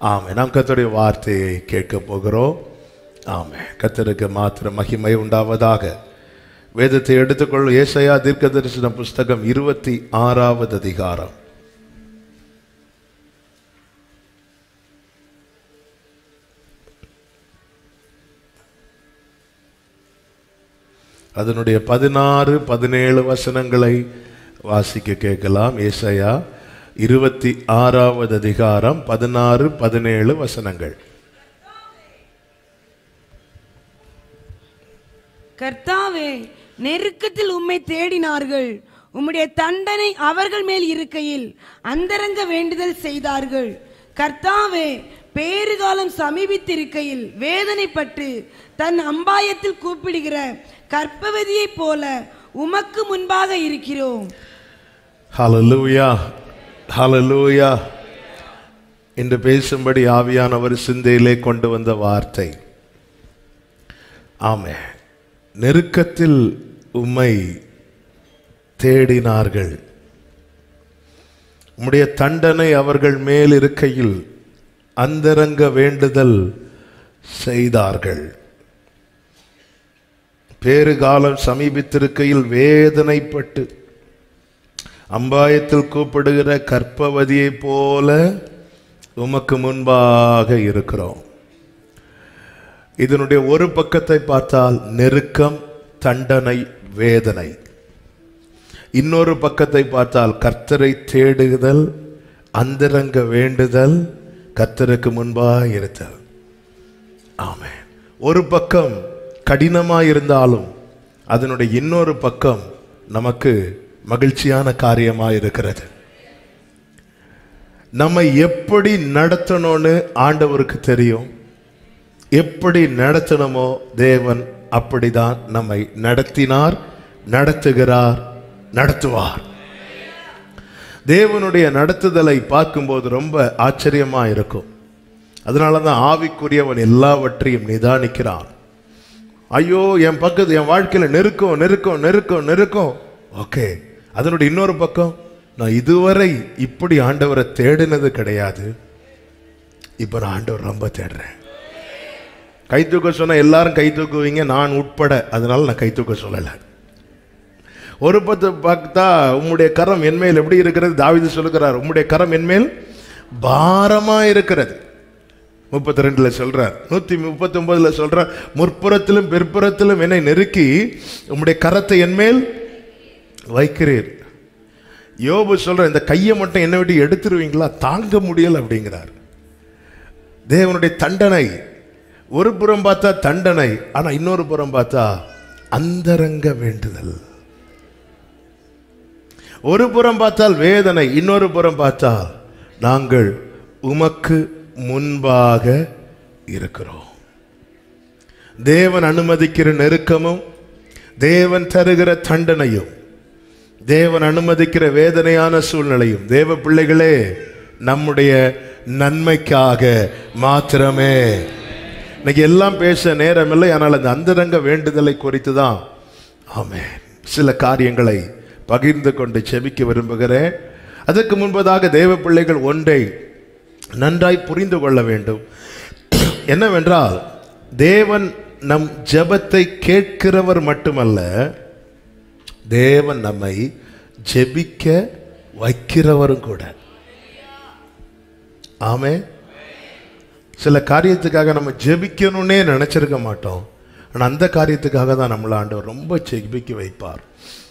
ஆமே நாம் கர்த்தருடைய வார்த்தையை கேட்க போகிறோம் ஆமே கர்த்தருக்கு மாத்திர மகிமை உண்டாவதாக வேதத்தை எடுத்துக்கொள்ளும் ஏசையா தீர்க்க தரிசன புஸ்தகம் இருபத்தி ஆறாவது அதிகாரம் அதனுடைய பதினாறு பதினேழு வசனங்களை வாசிக்க கேட்கலாம் ஏசையா இருபத்தி ஆறாவது அதிகாரம் பதினாறு பதினேழு வசனங்கள் கர்த்தாவே நெருக்கத்தில் உம்மை தேடினார்கள் உம்முடைய தண்டனை அவர்கள் மேல் இருக்கையில் அந்தரங்க வேண்டுதல் செய்தார்கள் கர்த்தாவே பேறுகாலம் சமீபித்திருக்கையில் வேதனைப்பட்டு தன் அம்பாயத்தில் கூப்பிடுகிற கற்பவதியைப் போல உமக்கு முன்பாக இருக்கிறோம் ஹalleluya ஹalleluya என்று பேசும்படி ஆவியானவர் சிந்தையிலே கொண்டு வந்த வார்த்தை ஆமே நெருக்கத்தில் உம்மை தேடினார்கள் உம்முடைய தண்டனை அவர்கள் மேல் இருக்கையில் அந்தரங்க வேண்டுதல் செய்தார்கள் பேறு காலம் சமீபித்திருக்கையில் வேதனைப்பட்டு அம்பாயத்தில் கூப்பிடுகிற கற்பவதியைப் போல உமக்கு முன்பாக இருக்கிறோம் இதனுடைய ஒரு பக்கத்தை பார்த்தால் நெருக்கம் தண்டனை வேதனை இன்னொரு பக்கத்தை பார்த்தால் கர்த்தரை தேடுதல் அந்தரங்க வேண்டுதல் கர்த்தருக்கு முன்பாக இருத்தல் ஆமென் ஒரு பக்கம் கடினமாக இருந்தாலும் அதனுடைய இன்னொரு பக்கம் நமக்கு மகிழ்ச்சியான காரியமாக இருக்கிறது நம்ம எப்படி நடத்தணும்னு ஆண்டவருக்கு தெரியும் எப்படி நடத்தணுமோ தேவன் அப்படிதான் நம்மை நடத்தினார் நடத்துகிறார் நடத்துவார் தேவனுடைய நடத்துதலை பார்க்கும்போது ரொம்ப ஆச்சரியமா இருக்கும் அதனால தான் ஆவிக்குரியவன் எல்லாவற்றையும் நிதானிக்கிறான் ஐயோ என் பக்கத்து என் வாழ்க்கையில நெருக்கம் நெருக்கம் நெருக்கம் நெருக்கம் ஓகே அதனுடைய இன்னொரு பக்கம் நான் இதுவரை இப்படி ஆண்டவரை தேடினது கிடையாது இப்போ நான் ஆண்டவர் ரொம்ப தேடுறேன் கை தூக்க சொன்னா எல்லாரும் கை தூக்குவீங்க நான் உட்பட அதனால நான் கை தூக்க சொல்லலை ஒரு பத்து பார்த்தா உம்முடைய கரம் என்மேல் எப்படி இருக்கிறது தாவிது சொல்லுகிறார் உம்முடைய கரம் என்மேல் பாரமா இருக்கிறது முப்பத்தி ரெண்டுல சொல்றார் நூத்தி முப்பத்தி ஒன்பதுல சொல்றார் முற்புறத்திலும் பிற்புறத்திலும் என்னை நெருக்கி உம்முடைய கரத்தை என்மேல் வைக்கிறீர் யோபு சொல்ற இந்த கையை மட்டும் என்னை விட்டு எடுத்துருவீங்களா தாங்க முடியல அப்படிங்கிறார் தேவனுடைய தண்டனை ஒரு புறம் பார்த்தா தண்டனை ஆனா இன்னொரு புறம் பார்த்தா அந்தரங்க வேண்டுதல் ஒரு புறம் பார்த்தால் வேதனை இன்னொரு புறம் பார்த்தால் நாங்கள் உமக்கு முன்பாக இருக்கிறோம் தேவன் அனுமதிக்கிற நெருக்கமும் தேவன் தருகிற தண்டனையும் தேவன் அனுமதிக்கிற வேதனையான சூழ்நிலையும் தேவ பிள்ளைகளே நம்முடைய நன்மைக்காக மாத்திரமே இன்னைக்கு எல்லாம் பேச நேரமில்லை ஆனால் அந்த அந்தரங்க வேண்டுதலை குறித்து தான் ஆமே சில காரியங்களை பகிர்ந்து கொண்டு செபிக்க விரும்புகிறேன் அதற்கு முன்பதாக தேவ பிள்ளைகள் ஒன்றை நன்றாய் புரிந்து கொள்ள வேண்டும் என்னவென்றால் தேவன் நம் ஜெபத்தை கேட்கிறவர் மட்டுமல்ல தேவன் நம்மை ஜெபிக்க வைக்கிறவரும் கூட ஆமே சில காரியத்துக்காக நம்ம ஜெபிக்கணும்னே நினைச்சிருக்க மாட்டோம் ஆனால் அந்த காரியத்துக்காக தான் நம்மளை ஆண்டவர் ரொம்ப ஜெபிக்க வைப்பார்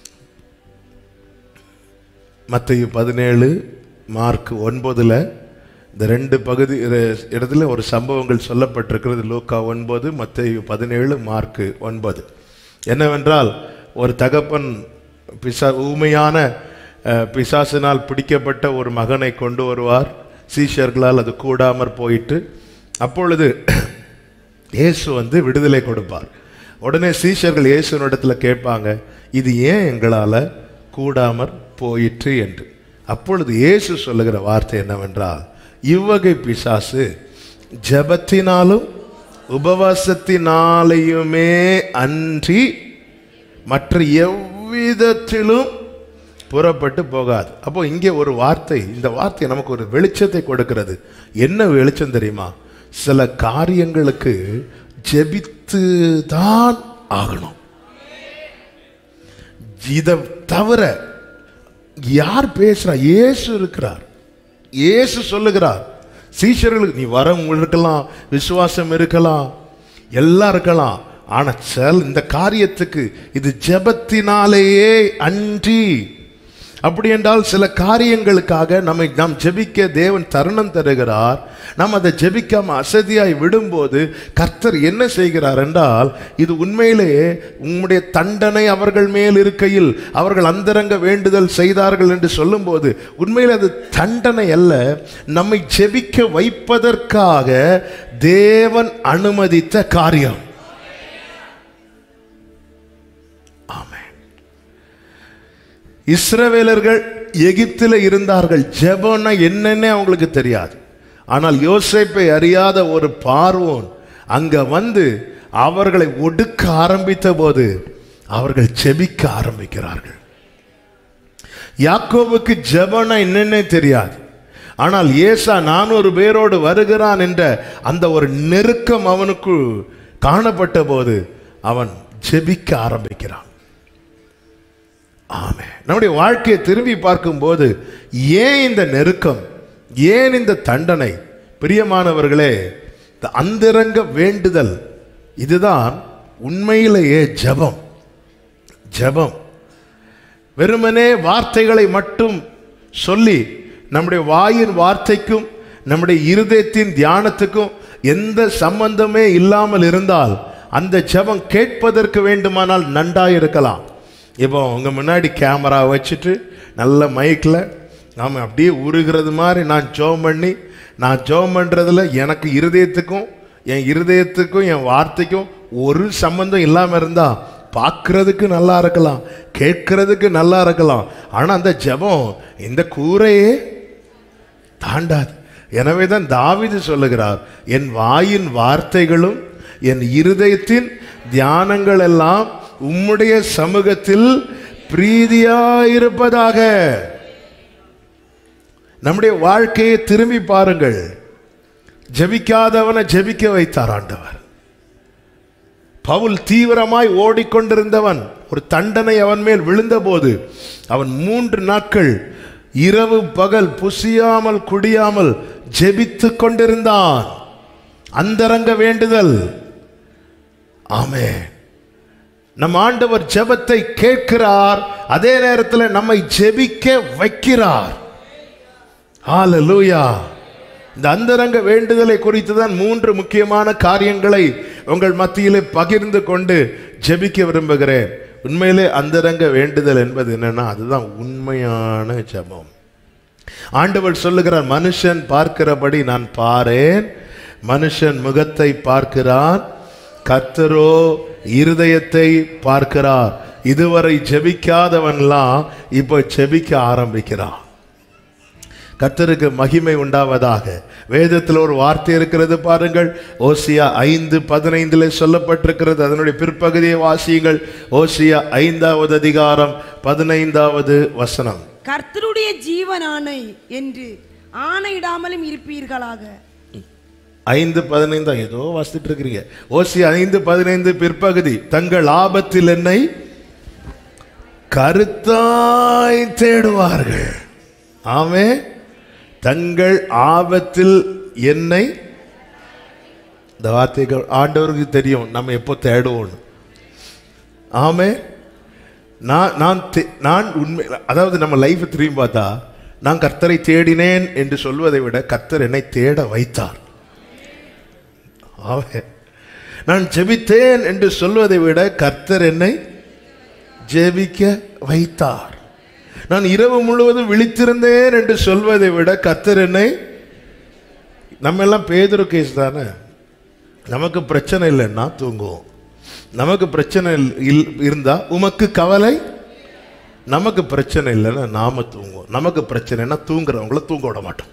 மத்திய பதினேழு மார்க் ஒன்பதுல இந்த ரெண்டு பகுதி இத- இடத்துல ஒரு சம்பவங்கள் சொல்லப்பட்டிருக்கிறது லூக்கா ஒன்பது மத்திய பதினேழு மார்க் ஒன்பது என்னவென்றால் ஒரு தகப்பன் பிசா ஊமையான அஹ், பிசாசினால் பிடிக்கப்பட்ட ஒரு மகனை கொண்டு வருவார் சீஷர்களால் அது கூடாமற் போயிட்டு அப்பொழுது இயேசு வந்து விடுதலை கொடுப்பார் உடனே சீஷர்கள் இயேசுனிடத்துல கேட்பாங்க இது ஏன் எங்களால் கூடாமற் போயிற்று என்று அப்பொழுது இயேசு சொல்லுகிற வார்த்தை என்னவென்றால் இவ்வகை பிசாசு ஜெபத்தினாலும் உபவாசத்தினாலேயுமே அன்றி மற்ற எவ்விதத்திலும் புறப்பட்டு போகாது அப்போ இங்கே ஒரு வார்த்தை இந்த வார்த்தை நமக்கு ஒரு வெளிச்சத்தை கொடுக்கிறது என்ன வெளிச்சம் தெரியுமா சில காரியங்களுக்கு ஜெபித்து தான் ஆகணும் இதை தவிர யார் பேசுறா இயேசு இருக்கிறார் இயேசு சொல்லுகிறார் சீஷர்களுக்கு நீ வரவங்க இருக்கலாம் விசுவாசம் இருக்கலாம் எல்லாம் இருக்கலாம் ஆனா செல் இந்த காரியத்துக்கு இது ஜெபத்தினாலேயே அன்றி அப்படி என்றால் சில காரியங்களுக்காக நம்மை நாம் ஜெபிக்க தேவன் தருணம் தருகிறார் நாம் அதை ஜெபிக்காம அசதியாய் விடும்போது கர்த்தர் என்ன செய்கிறார் என்றால் இது உண்மையிலேயே உம்முடைய தண்டனை அவர்கள் மேல் இருக்கையில் அவர்கள் அந்தரங்க வேண்டுதல் செய்தார்கள் என்று சொல்லும்போது உண்மையில் அது தண்டனை அல்ல நம்மை ஜெபிக்க வைப்பதற்காக தேவன் அனுமதித்த காரியம் ஆமென் இஸ்ரவேலர்கள் எகிப்தில் இருந்தார்கள் ஜெபம்னா என்னன்னே அவங்களுக்கு தெரியாது ஆனால் யோசேப்பை அறியாத ஒரு பார்வோன் அங்க வந்து அவர்களை ஒடுக்க ஆரம்பித்த போது அவர்கள் ஜெபிக்க ஆரம்பிக்கிறார்கள் யாக்கோவுக்கு ஜெபம்னா என்னன்னே தெரியாது ஆனால் ஏசா நானூறு பேரோடு வருகிறான் என்ற அந்த ஒரு நெருக்கம் அவனுக்கு காணப்பட்ட போது அவன் ஜெபிக்க ஆரம்பிக்கிறான் ஆமே நம்முடைய வாழ்க்கையை திரும்பி பார்க்கும்போது ஏன் இந்த நெருக்கம் ஏன் இந்த தண்டனை பிரியமானவர்களே இந்த அந்தரங்க வேண்டுதல் இதுதான் உண்மையிலேயே ஜெபம் ஜெபம் வெறுமனே வார்த்தைகளை மட்டும் சொல்லி நம்முடைய வாயின் வார்த்தைக்கும் நம்முடைய இருதயத்தின் தியானத்துக்கும் எந்த சம்பந்தமே இல்லாமல் இருந்தால் அந்த ஜெபம் கேட்பதற்கு வேண்டுமானால் நன்றாக இருக்கலாம் இப்போ உங்க முன்னாடி கேமரா வச்சுட்டு நல்ல மைக்கில் நாம் அப்படியே உருகிறது மாதிரி நான் ஜோம் பண்ணி நான் ஜோம் பண்ணுறதுல எனக்கு இருதயத்துக்கும் என் இருதயத்துக்கும் என் வார்த்தைக்கும் ஒரு சம்பந்தம் இல்லாமல் இருந்தால் பார்க்கறதுக்கு நல்லா இருக்கலாம் கேட்கறதுக்கு நல்லா இருக்கலாம் ஆனால் அந்த ஜெபம் இந்த கூரையே தாண்டாது எனவே தான் தாவிது சொல்லுகிறார் என் வாயின் வார்த்தைகளும் என் இருதயத்தின் தியானங்கள் எல்லாம் உம்முடைய சமூகத்தில் பிரீதியாயிருப்பதாக நம்முடைய வாழ்க்கையை திரும்பி பாருங்கள் ஜெபிக்காதவனை ஜெபிக்க வைத்தார் ஆண்டவர் பவுல் தீவிரமாய் ஓடிக்கொண்டிருந்தவன் ஒரு தண்டனை அவன் மேல் விழுந்தபோது அவன் மூன்று நாட்கள் இரவு பகல் புசியாமல் குடியாமல் ஜெபித்துக் கொண்டிருந்தான் அந்தரங்க வேண்டுதல் ஆமே நம் ஆண்டவர் ஜெபத்தை கேட்கிறார் அதே நேரத்தில் நம்மை ஜெபிக்க வைக்கிறார் ஹalleluya இந்த அந்தரங்க வேண்டுதலை குறித்து தான் மூன்று முக்கியமான காரியங்களை உங்கள் மத்தியிலே பகிர்ந்து கொண்டு ஜெபிக்க விரும்புகிறேன் உண்மையிலே அந்தரங்க வேண்டுதல் என்பது என்னன்னா அதுதான் உண்மையான ஜெபம் ஆண்டவர் சொல்லுகிறார் மனுஷன் பார்க்கிறபடி நான் பாரேன் மனுஷன் முகத்தை பார்க்கிறான் கர்த்தரோ இருதயத்தை பார்க்கிறார் இதுவரை ஜெபிக்காதவன்லாம் இப்போ ஜெபிக்க ஆரம்பிக்கிறான் கர்த்தருக்கு மகிமை உண்டாவதாக வேதத்தில் ஒரு வார்த்தை இருக்கிறது பாருங்கள் ஓசியா ஐந்து பதினைந்தில் சொல்லப்பட்டிருக்கிறது அதனுடைய பிற்பகுதியை வாசியுங்கள் ஓசியா ஐந்தாவது அதிகாரம் பதினைந்தாவது வசனம் கர்த்தருடைய ஜீவனானை என்று ஆணையிடாமலும் இருப்பீர்களாக ஐந்து பதினைந்தா ஏதோ வாசித்துட்டு இருக்கிறீங்க ஓசி ஐந்து பதினைந்து பிற்பகுதி தங்கள் ஆபத்தில் என்னை கருத்தாய் தேடுவார்கள் ஆமே தங்கள் ஆபத்தில் என்னை இந்த வார்த்தைகள் ஆண்டவருக்கு தெரியும் நம்ம எப்போ தேடுவோம்னு ஆமே நான் நான் தே- நான் உண்மை அதாவது நம்ம லைஃப் திரும்பி பார்த்தா நான் கர்த்தரை தேடினேன் என்று சொல்வதை விட கர்த்தர் என்னை தேட வைத்தார் ஆமென். நான் ஜெபித்தேன் என்று சொல்வதை விட கர்த்தர் என்னை ஜெபிக்க வைத்தார் நான் இரவு முழுவதும் விழித்திருந்தேன் என்று சொல்வதை விட கர்த்தர் என்னை நம்ம எல்லாம் பேதுரு கேஸ் தானே நமக்கு பிரச்சனை இல்லைன்னா தூங்குவோம் நமக்கு பிரச்சனை இல்- இல்- இருந்தா உமக்கு கவலை நமக்கு பிரச்சனை இல்லைன்னா நாம தூங்குவோம் நமக்கு பிரச்சனைனா தூங்குறவங்கள தூங்க விட மாட்டோம்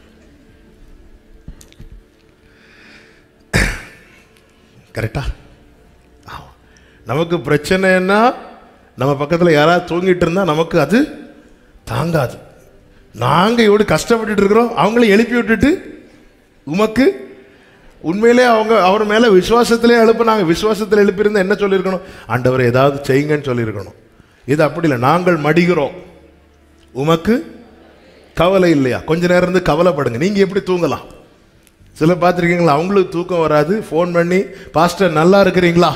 கரெக்டா ஆமா. நமக்கு பிரச்சனைன்னா நம்ம பக்கத்தில் யாராவது தூங்கிட்டு இருந்தா நமக்கு அது தாங்காது நாங்க இவ்வளவு கஷ்டப்பட்டுட்டு இருக்கிறோம் அவங்கள எழுப்பி விட்டுட்டு உமக்கு உண்மையிலே அவங்க அவர் மேல விசுவாசத்திலே எழுப்புனாங்க விசுவாசத்தில் எழுப்பியிருந்தா என்ன சொல்லியிருக்கணும் ஆண்டவர் ஏதாவது செய்யுங்கன்னு சொல்லியிருக்கணும் இது அப்படி இல்லை நாங்கள் மடிகிறோம் உமக்கு கவலை இல்லையா கொஞ்ச நேரம் இருந்து கவலைப்படுங்க நீங்க எப்படி தூங்கலாம் சில பார்த்துருக்கீங்களா அவங்களுக்கு தூக்கம் வராது ஃபோன் பண்ணி பாஸ்டர் நல்லா இருக்கிறீங்களா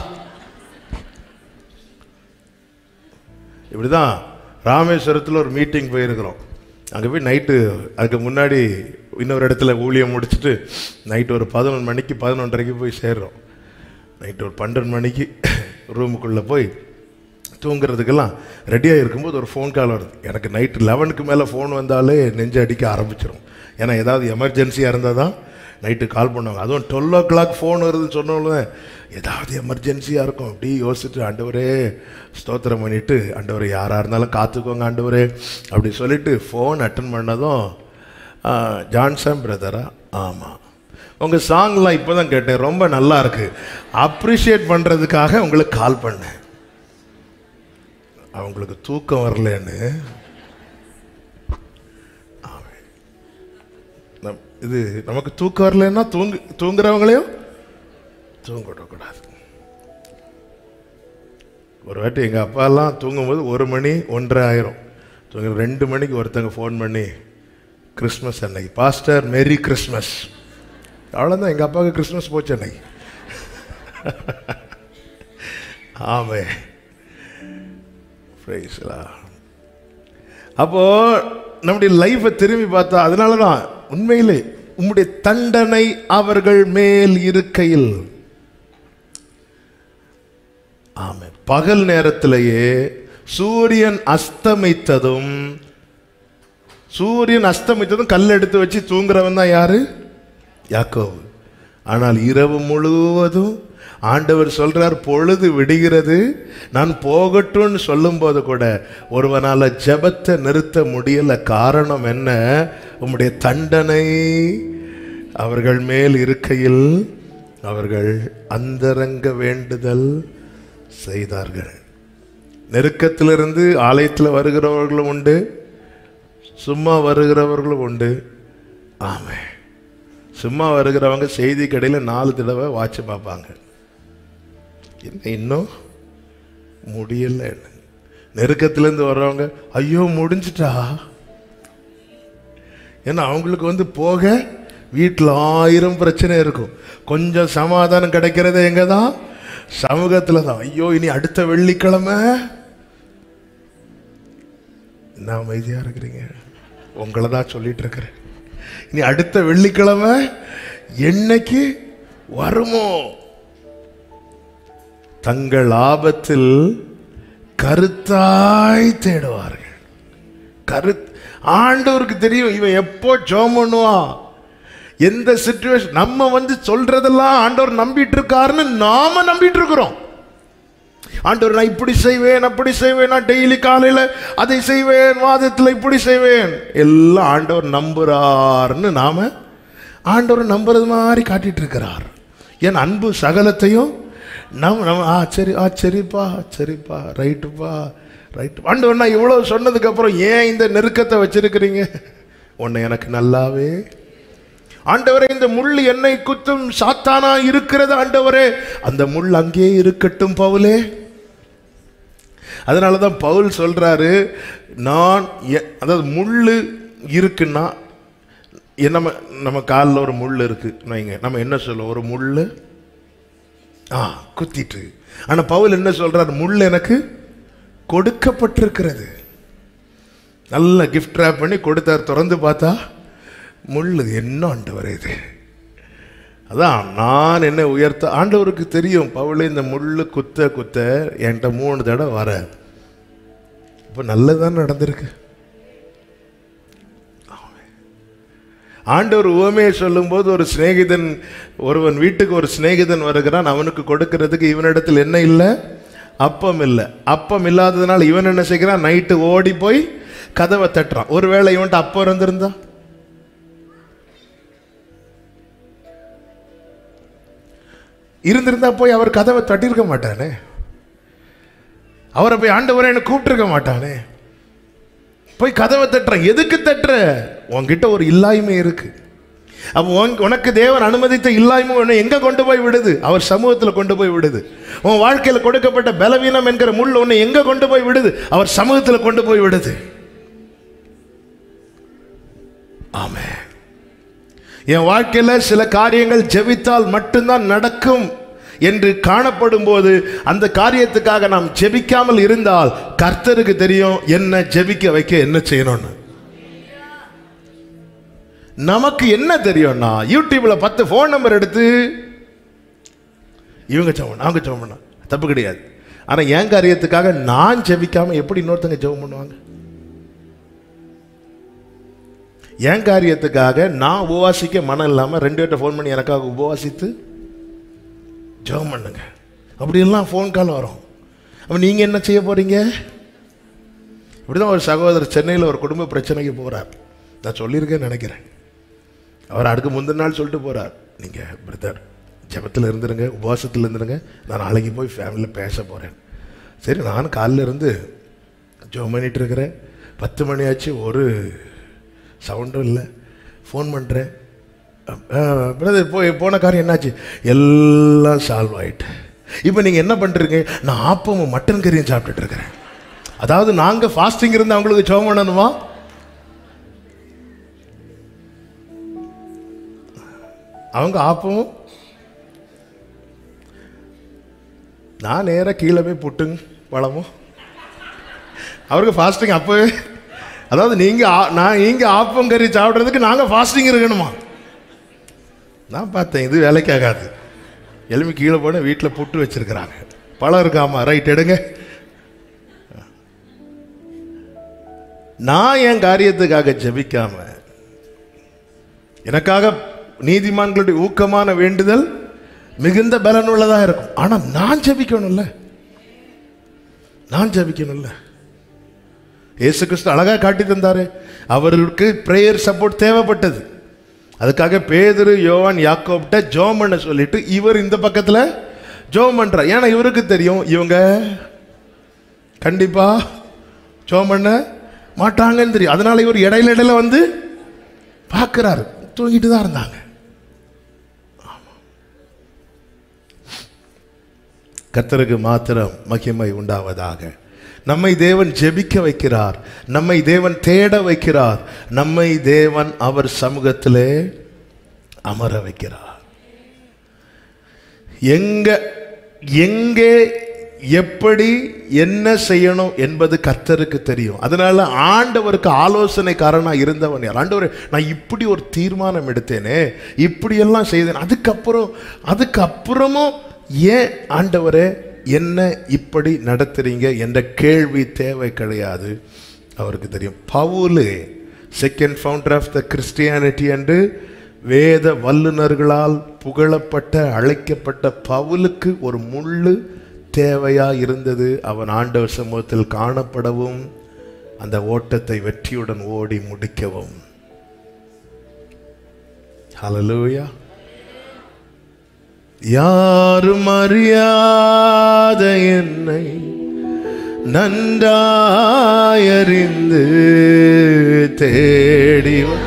இப்படிதான் ராமேஸ்வரத்தில் ஒரு மீட்டிங் போயிருக்கிறோம் அங்கே போய் நைட்டு அதுக்கு முன்னாடி இன்னொரு இடத்துல ஊழியம் முடிச்சுட்டு நைட்டு ஒரு பதினொன்று மணிக்கு பதினொன்றரைக்கு போய் சேர்றோம் நைட்டு ஒரு பன்னெண்டு மணிக்கு ரூமுக்குள்ளே போய் தூங்குறதுக்கெல்லாம் ரெடியாக இருக்கும்போது ஒரு ஃபோன் கால் வருது எனக்கு நைட்டு லெவனுக்கு மேலே ஃபோன் வந்தாலே நெஞ்சு அடிக்க ஆரம்பிச்சிடும் ஏன்னா ஏதாவது எமர்ஜென்சியாக இருந்தால் தான் நைட்டு கால் பண்ணுவாங்க அதுவும் டுவெல் ஓ கிளாக் ஃபோன் வருதுன்னு சொன்னோம்ல ஏதாவது எமர்ஜென்சியாக இருக்கும் அப்படி யோசிச்சுட்டு ஆண்டவரே ஸ்தோத்திரம் பண்ணிட்டு ஆண்டவரே யாராக இருந்தாலும் காத்துக்கோங்க ஆண்டவரே அப்படி சொல்லிட்டு ஃபோன் அட்டன் பண்ணதும் ஆ, ஜான்சன் பிரதரா ஆமாம் உங்கள் சாங்லாம் இப்போ தான் கேட்டேன் ரொம்ப நல்லா இருக்கு அப்ரிஷியேட் பண்ணுறதுக்காக உங்களுக்கு கால் பண்ணேன் அவங்களுக்கு தூக்கம் வரலன்னு ஆமென். நம்- இது நமக்கு தூக்கம் வரலன்னா தூங்கு தூங்குறவங்களையும் தூங்க விடக்கூடாது ஒரு வாட்டி எங்கள் அப்பாலாம் தூங்கும்போது ஒரு மணி ஒன்றரை ஆயிரும் தூங்க ரெண்டு மணிக்கு ஒருத்தங்க ஃபோன் பண்ணி கிறிஸ்மஸ் அன்னைக்கு பாஸ்டர் மேரி கிறிஸ்மஸ் அவ்வளோதான் எங்கள் அப்பாவுக்கு கிறிஸ்மஸ் போச்சு அன்னைக்கு ஆமே Praise the Lord. அப்போ நம்முடைய லைஃப்பை திரும்பி பார்த்தா அதனால தான் உண்மையிலே உம்முடைய தண்டனை அவர்கள் மேல் இருக்கையில் ஆமே பகல் நேரத்திலேயே சூரியன் அஸ்தமித்ததும் சூரியன் அஸ்தமித்ததும் கல் எடுத்து வச்சு தூங்குறவன் தான் யாரு யாக்கோவு ஆனால் இரவு முழுவதும் ஆண்டவர் சொல்றார் பொழுது விடுகிறது நான் போகட்டும்னு சொல்லும்போது கூட ஒருவனால ஜெபத்தை நிறுத்த முடியல காரணம் என்ன உம்முடைய தண்டனை அவர்கள் மேல் இருக்கையில் அவர்கள் அந்தரங்க வேண்டுதல் செய்தார்கள் நெருக்கத்திலிருந்து ஆலயத்தில் வருகிறவர்களும் உண்டு சும்மா வருகிறவர்களும் உண்டு ஆமே சும்மா வருகிறவங்க செய்தி கடையில் நாலு தடவை வாட்ச் பார்ப்பாங்க என்ன இன்னும் முடியல நெருக்கத்திலேருந்து வர்றவங்க ஐயோ முடிஞ்சிட்டா ஏன்னா அவங்களுக்கு வந்து போக வீட்டில் ஆயிரம் பிரச்சனை இருக்கும் கொஞ்சம் சமாதானம் கிடைக்கிறது எங்க தான் சமூகத்தில் தான் ஐயோ இனி அடுத்த வெள்ளிக்கிழமை என்ன அமைதியா இருக்கிறீங்க உங்களை தான் சொல்லிட்டு இருக்கிறேன் இனி அடுத்த வெள்ளிக்கிழமை என்னைக்கு வருமோ தங்கள் ஆபத்தில் கருத்தாய் தேடுவார்கள் கரு ஆண்டவருக்கு தெரியும் இவன் எப்போ ஜோம் பண்ணுவான் எந்த சுச்சுவேஷன் நம்ம வந்து சொல்றதெல்லாம் ஆண்டவர் நம்பிட்டு இருக்காருன்னு நாம நம்பிட்டு இருக்கிறோம் ஆண்டவர் நான் இப்படி செய்வேன் அப்படி செய்வேன் நான் டெய்லி காலையில் அதை செய்வேன் வாதத்தில் இப்படி செய்வேன் எல்லாம் ஆண்டவர் நம்புறாருன்னு நாம ஆண்டவர் நம்புறது மாதிரி காட்டிட்டு இருக்கிறார் என் அன்பு சகலத்தையும் நம்ம நம்ம ஆ சரி ஆ சரிப்பா சரிப்பா ரைட்டுப்பா ரைட்டு ஆண்டவர் நான் இவ்வளோ சொன்னதுக்கு அப்புறம் ஏன் இந்த நெருக்கத்தை வச்சிருக்கிறீங்க உன்னை எனக்கு நல்லாவே ஆண்டவரே இந்த முள் என்னை குத்தும் சாத்தானா இருக்கிறது ஆண்டவரே அந்த முள் அங்கே இருக்கட்டும் பவுலே அதனால தான் பவுல் சொல்றாரு நான் எ- அதாவது முள் இருக்குன்னா எ- நம்ம நம்ம காலில் ஒரு முள் இருக்கு வைங்க நம்ம என்ன சொல்லுவோம் ஒரு முள் ஆ குத்திட்டு ஆனா பவுல் என்ன சொல்றாரு முள் எனக்கு கொடுக்கப்பட்டிருக்கிறது நல்ல கிஃப்ட் ரேப் பண்ணி கொடுத்தார் திறந்து பார்த்தா முள் இது என்ன ஆண்டவர் இது அதான் நான் என்ன உயர்த்த ஆண்டவருக்கு தெரியும் பவுலே இந்த முள்ளு குத்த குத்த என்கிட்ட மூணு தடவை வர இப்போ நல்லதான் நடந்திருக்கு ஆண்டவர் உவமையை சொல்லும்போது ஒரு சிநேகிதன் ஒருவன் வீட்டுக்கு ஒரு சிநேகிதன் வருகிறான் அவனுக்கு கொடுக்கிறதுக்கு இவனிடத்தில் என்ன இல்லை அப்பம் இல்லை அப்பம் இல்லாததுனால இவன் என்ன செய்கிறான் நைட்டு ஓடி போய் கதவை தட்டுறான் ஒருவேளை இவன்ட்ட அப்பம் இருந்திருந்தா இருந்திருந்தா போய் அவர் கதவை தட்டியிருக்க மாட்டானே அவரை போய் ஆண்டவரை என்ன கூப்பிட்டுருக்க மாட்டானே போய் கதவை தட்டுற எதுக்கு தட்டுற உன்கிட்ட ஒரு இல்லாய்மை இருக்கு அப்போ உன்- உனக்கு தேவன் அனுமதித்த இல்லாய்மை உன்னை எங்க கொண்டு போய் விடுது அவர் சமூகத்தில் கொண்டு போய் விடுது உன் வாழ்க்கையில் கொடுக்கப்பட்ட பலவீனம் என்கிற முள் உன்னை எங்க கொண்டு போய் விடுது அவர் சமூகத்தில் கொண்டு போய் விடுது ஆமே என் வாழ்க்கையில் சில காரியங்கள் ஜெபித்தால் மட்டும்தான் நடக்கும் என்று காணப்படும் போது அந்த காரியத்துக்காக நாம் ஜெபிக்காமல் இருந்தால் கர்த்தருக்கு தெரியும் என்ன ஜெபிக்க வைக்க என்ன செய்யணும்னு நமக்கு என்ன தெரியும்னா யூடியூப்ல பத்து ஃபோன் நம்பர் எடுத்து இவங்க ஜெபம் அவங்க ஜெபம் பண்ணா தப்பு கிடையாது ஆனா என் காரியத்துக்காக நான் ஜெபிக்காம எப்படி இன்னொருத்தங்க ஜெபம் பண்ணுவாங்க என் காரியத்துக்காக நான் உபவாசிக்க மனம் இல்லாமல் ரெண்டு பேர்ட்ட ஃபோன் பண்ணி எனக்காக உபவாசித்து ஜெபம் பண்ணுங்க அப்படியெல்லாம் ஃபோன் கால் வரும் அப்போ நீங்கள் என்ன செய்ய போகிறீங்க இப்படிதான் ஒரு சகோதரர் சென்னையில் ஒரு குடும்ப பிரச்சனைக்கு போகிறார் நான் சொல்லியிருக்கேன்னு நினைக்கிறேன் அவர் அடுக்கு முந்தின நாள் சொல்லிட்டு போகிறார் நீங்கள் பிரதர் ஜெபத்தில் இருந்துருங்க உபவாசத்தில் இருந்துருங்க நான் நாளைக்கு போய் ஃபேமிலியில் பேச போகிறேன் சரி நான் காலைல இருந்து ஜெபம் பண்ணிட்டு இருக்கிறேன் பத்து மணி ஆச்சு ஒரு சவுண்டும் இல்லை ஃபோன் பண்ணுறேன் பிரதர் போய் போன காரியம் என்னாச்சு எல்லாம் சால்வ் ஆயிட்டு இப்போ நீங்கள் என்ன பண்ணுறீங்க நான் ஆப்பமும் மட்டன் கறியும் சாப்பிட்டுட்டு இருக்கிறேன் அதாவது நாங்கள் ஃபாஸ்டிங் இருந்து அவங்களுக்கு ஜெபம் பண்ணணுமா அவங்க ஆப்பமும் நான் நேராக கீழே போய் புட்டுங்க பழமும் அவருக்கு ஃபாஸ்டிங் அப்போவே அதாவது நீங்கள் நான் நீங்கள் ஆப்பம் கறி சாப்பிட்றதுக்கு நாங்கள் ஃபாஸ்டிங் இருக்கணுமா நான் பார்த்தேன் இது வேலைக்கு ஆகாது எலும்பி கீழே போன வீட்டில் புட்டு வச்சிருக்கிறாங்க பழம் இருக்காமா ரைட் எடுங்க நான் என் காரியத்துக்காக ஜெபிக்காம எனக்காக நீதிமான்களுடைய ஊக்கமான வேண்டுதல் மிகுந்த பலனுள்ளதாக இருக்கும் ஆனால் நான் ஜெபிக்கணும்ல நான் ஜெபிக்கணும்ல இயேசு கிறிஸ்து அழகா காட்டி தந்தாரு அவருக்கு பிரேயர் சப்போர்ட் தேவைப்பட்டது அதுக்காக பேதுரு யோவான் யாக்கோப்ட ஜோம் பண்ண சொல்லிட்டு இவர் இந்த பக்கத்துல ஜோம் பண்றார் ஏன்னா இவருக்கு தெரியும் இவங்க கண்டிப்பா ஜோம் பண்ண மாட்டாங்கன்னு தெரியும் அதனால இவர் இடையில இடையில வந்து பார்க்கிறாரு தூங்கிட்டு தான் இருந்தாங்க கர்த்தருக்கு மாத்திரம் மகிமை உண்டாவதாக நம்மை தேவன் ஜெபிக்க வைக்கிறார் நம்மை தேவன் தேட வைக்கிறார் நம்மை தேவன் அவர் சமூகத்திலே அமர வைக்கிறார் எங்க எங்கே எப்படி என்ன செய்யணும் என்பது கர்த்தருக்கு தெரியும் அதனால ஆண்டவருக்கு ஆலோசனைக்காரனா இருந்தவன் யார் ஆண்டவர் நான் இப்படி ஒரு தீர்மானம் எடுத்தேனே இப்படியெல்லாம் செய்தேன் அதுக்கப்புறம் அதுக்கப்புறமும் ஏன் ஆண்டவரே என்ன இப்படி நடத்துறீங்க என்ற கேள்வி தேவை கிடையாது அவருக்கு தெரியும் Paul second founder of the Christianity என்று வேத வல்லுனர்களால் புகழப்பட்ட அழைக்கப்பட்ட பவுலுக்கு ஒரு முள்ளு தேவையா இருந்தது அவன் ஆண்டவர் சமூகத்தில் காணப்படவும் அந்த ஓட்டத்தை வெற்றியுடன் ஓடி முடிக்கவும் ஹalleluya யாரும் அறியாத என்னை நன்றாயறிந்து தேடி வ-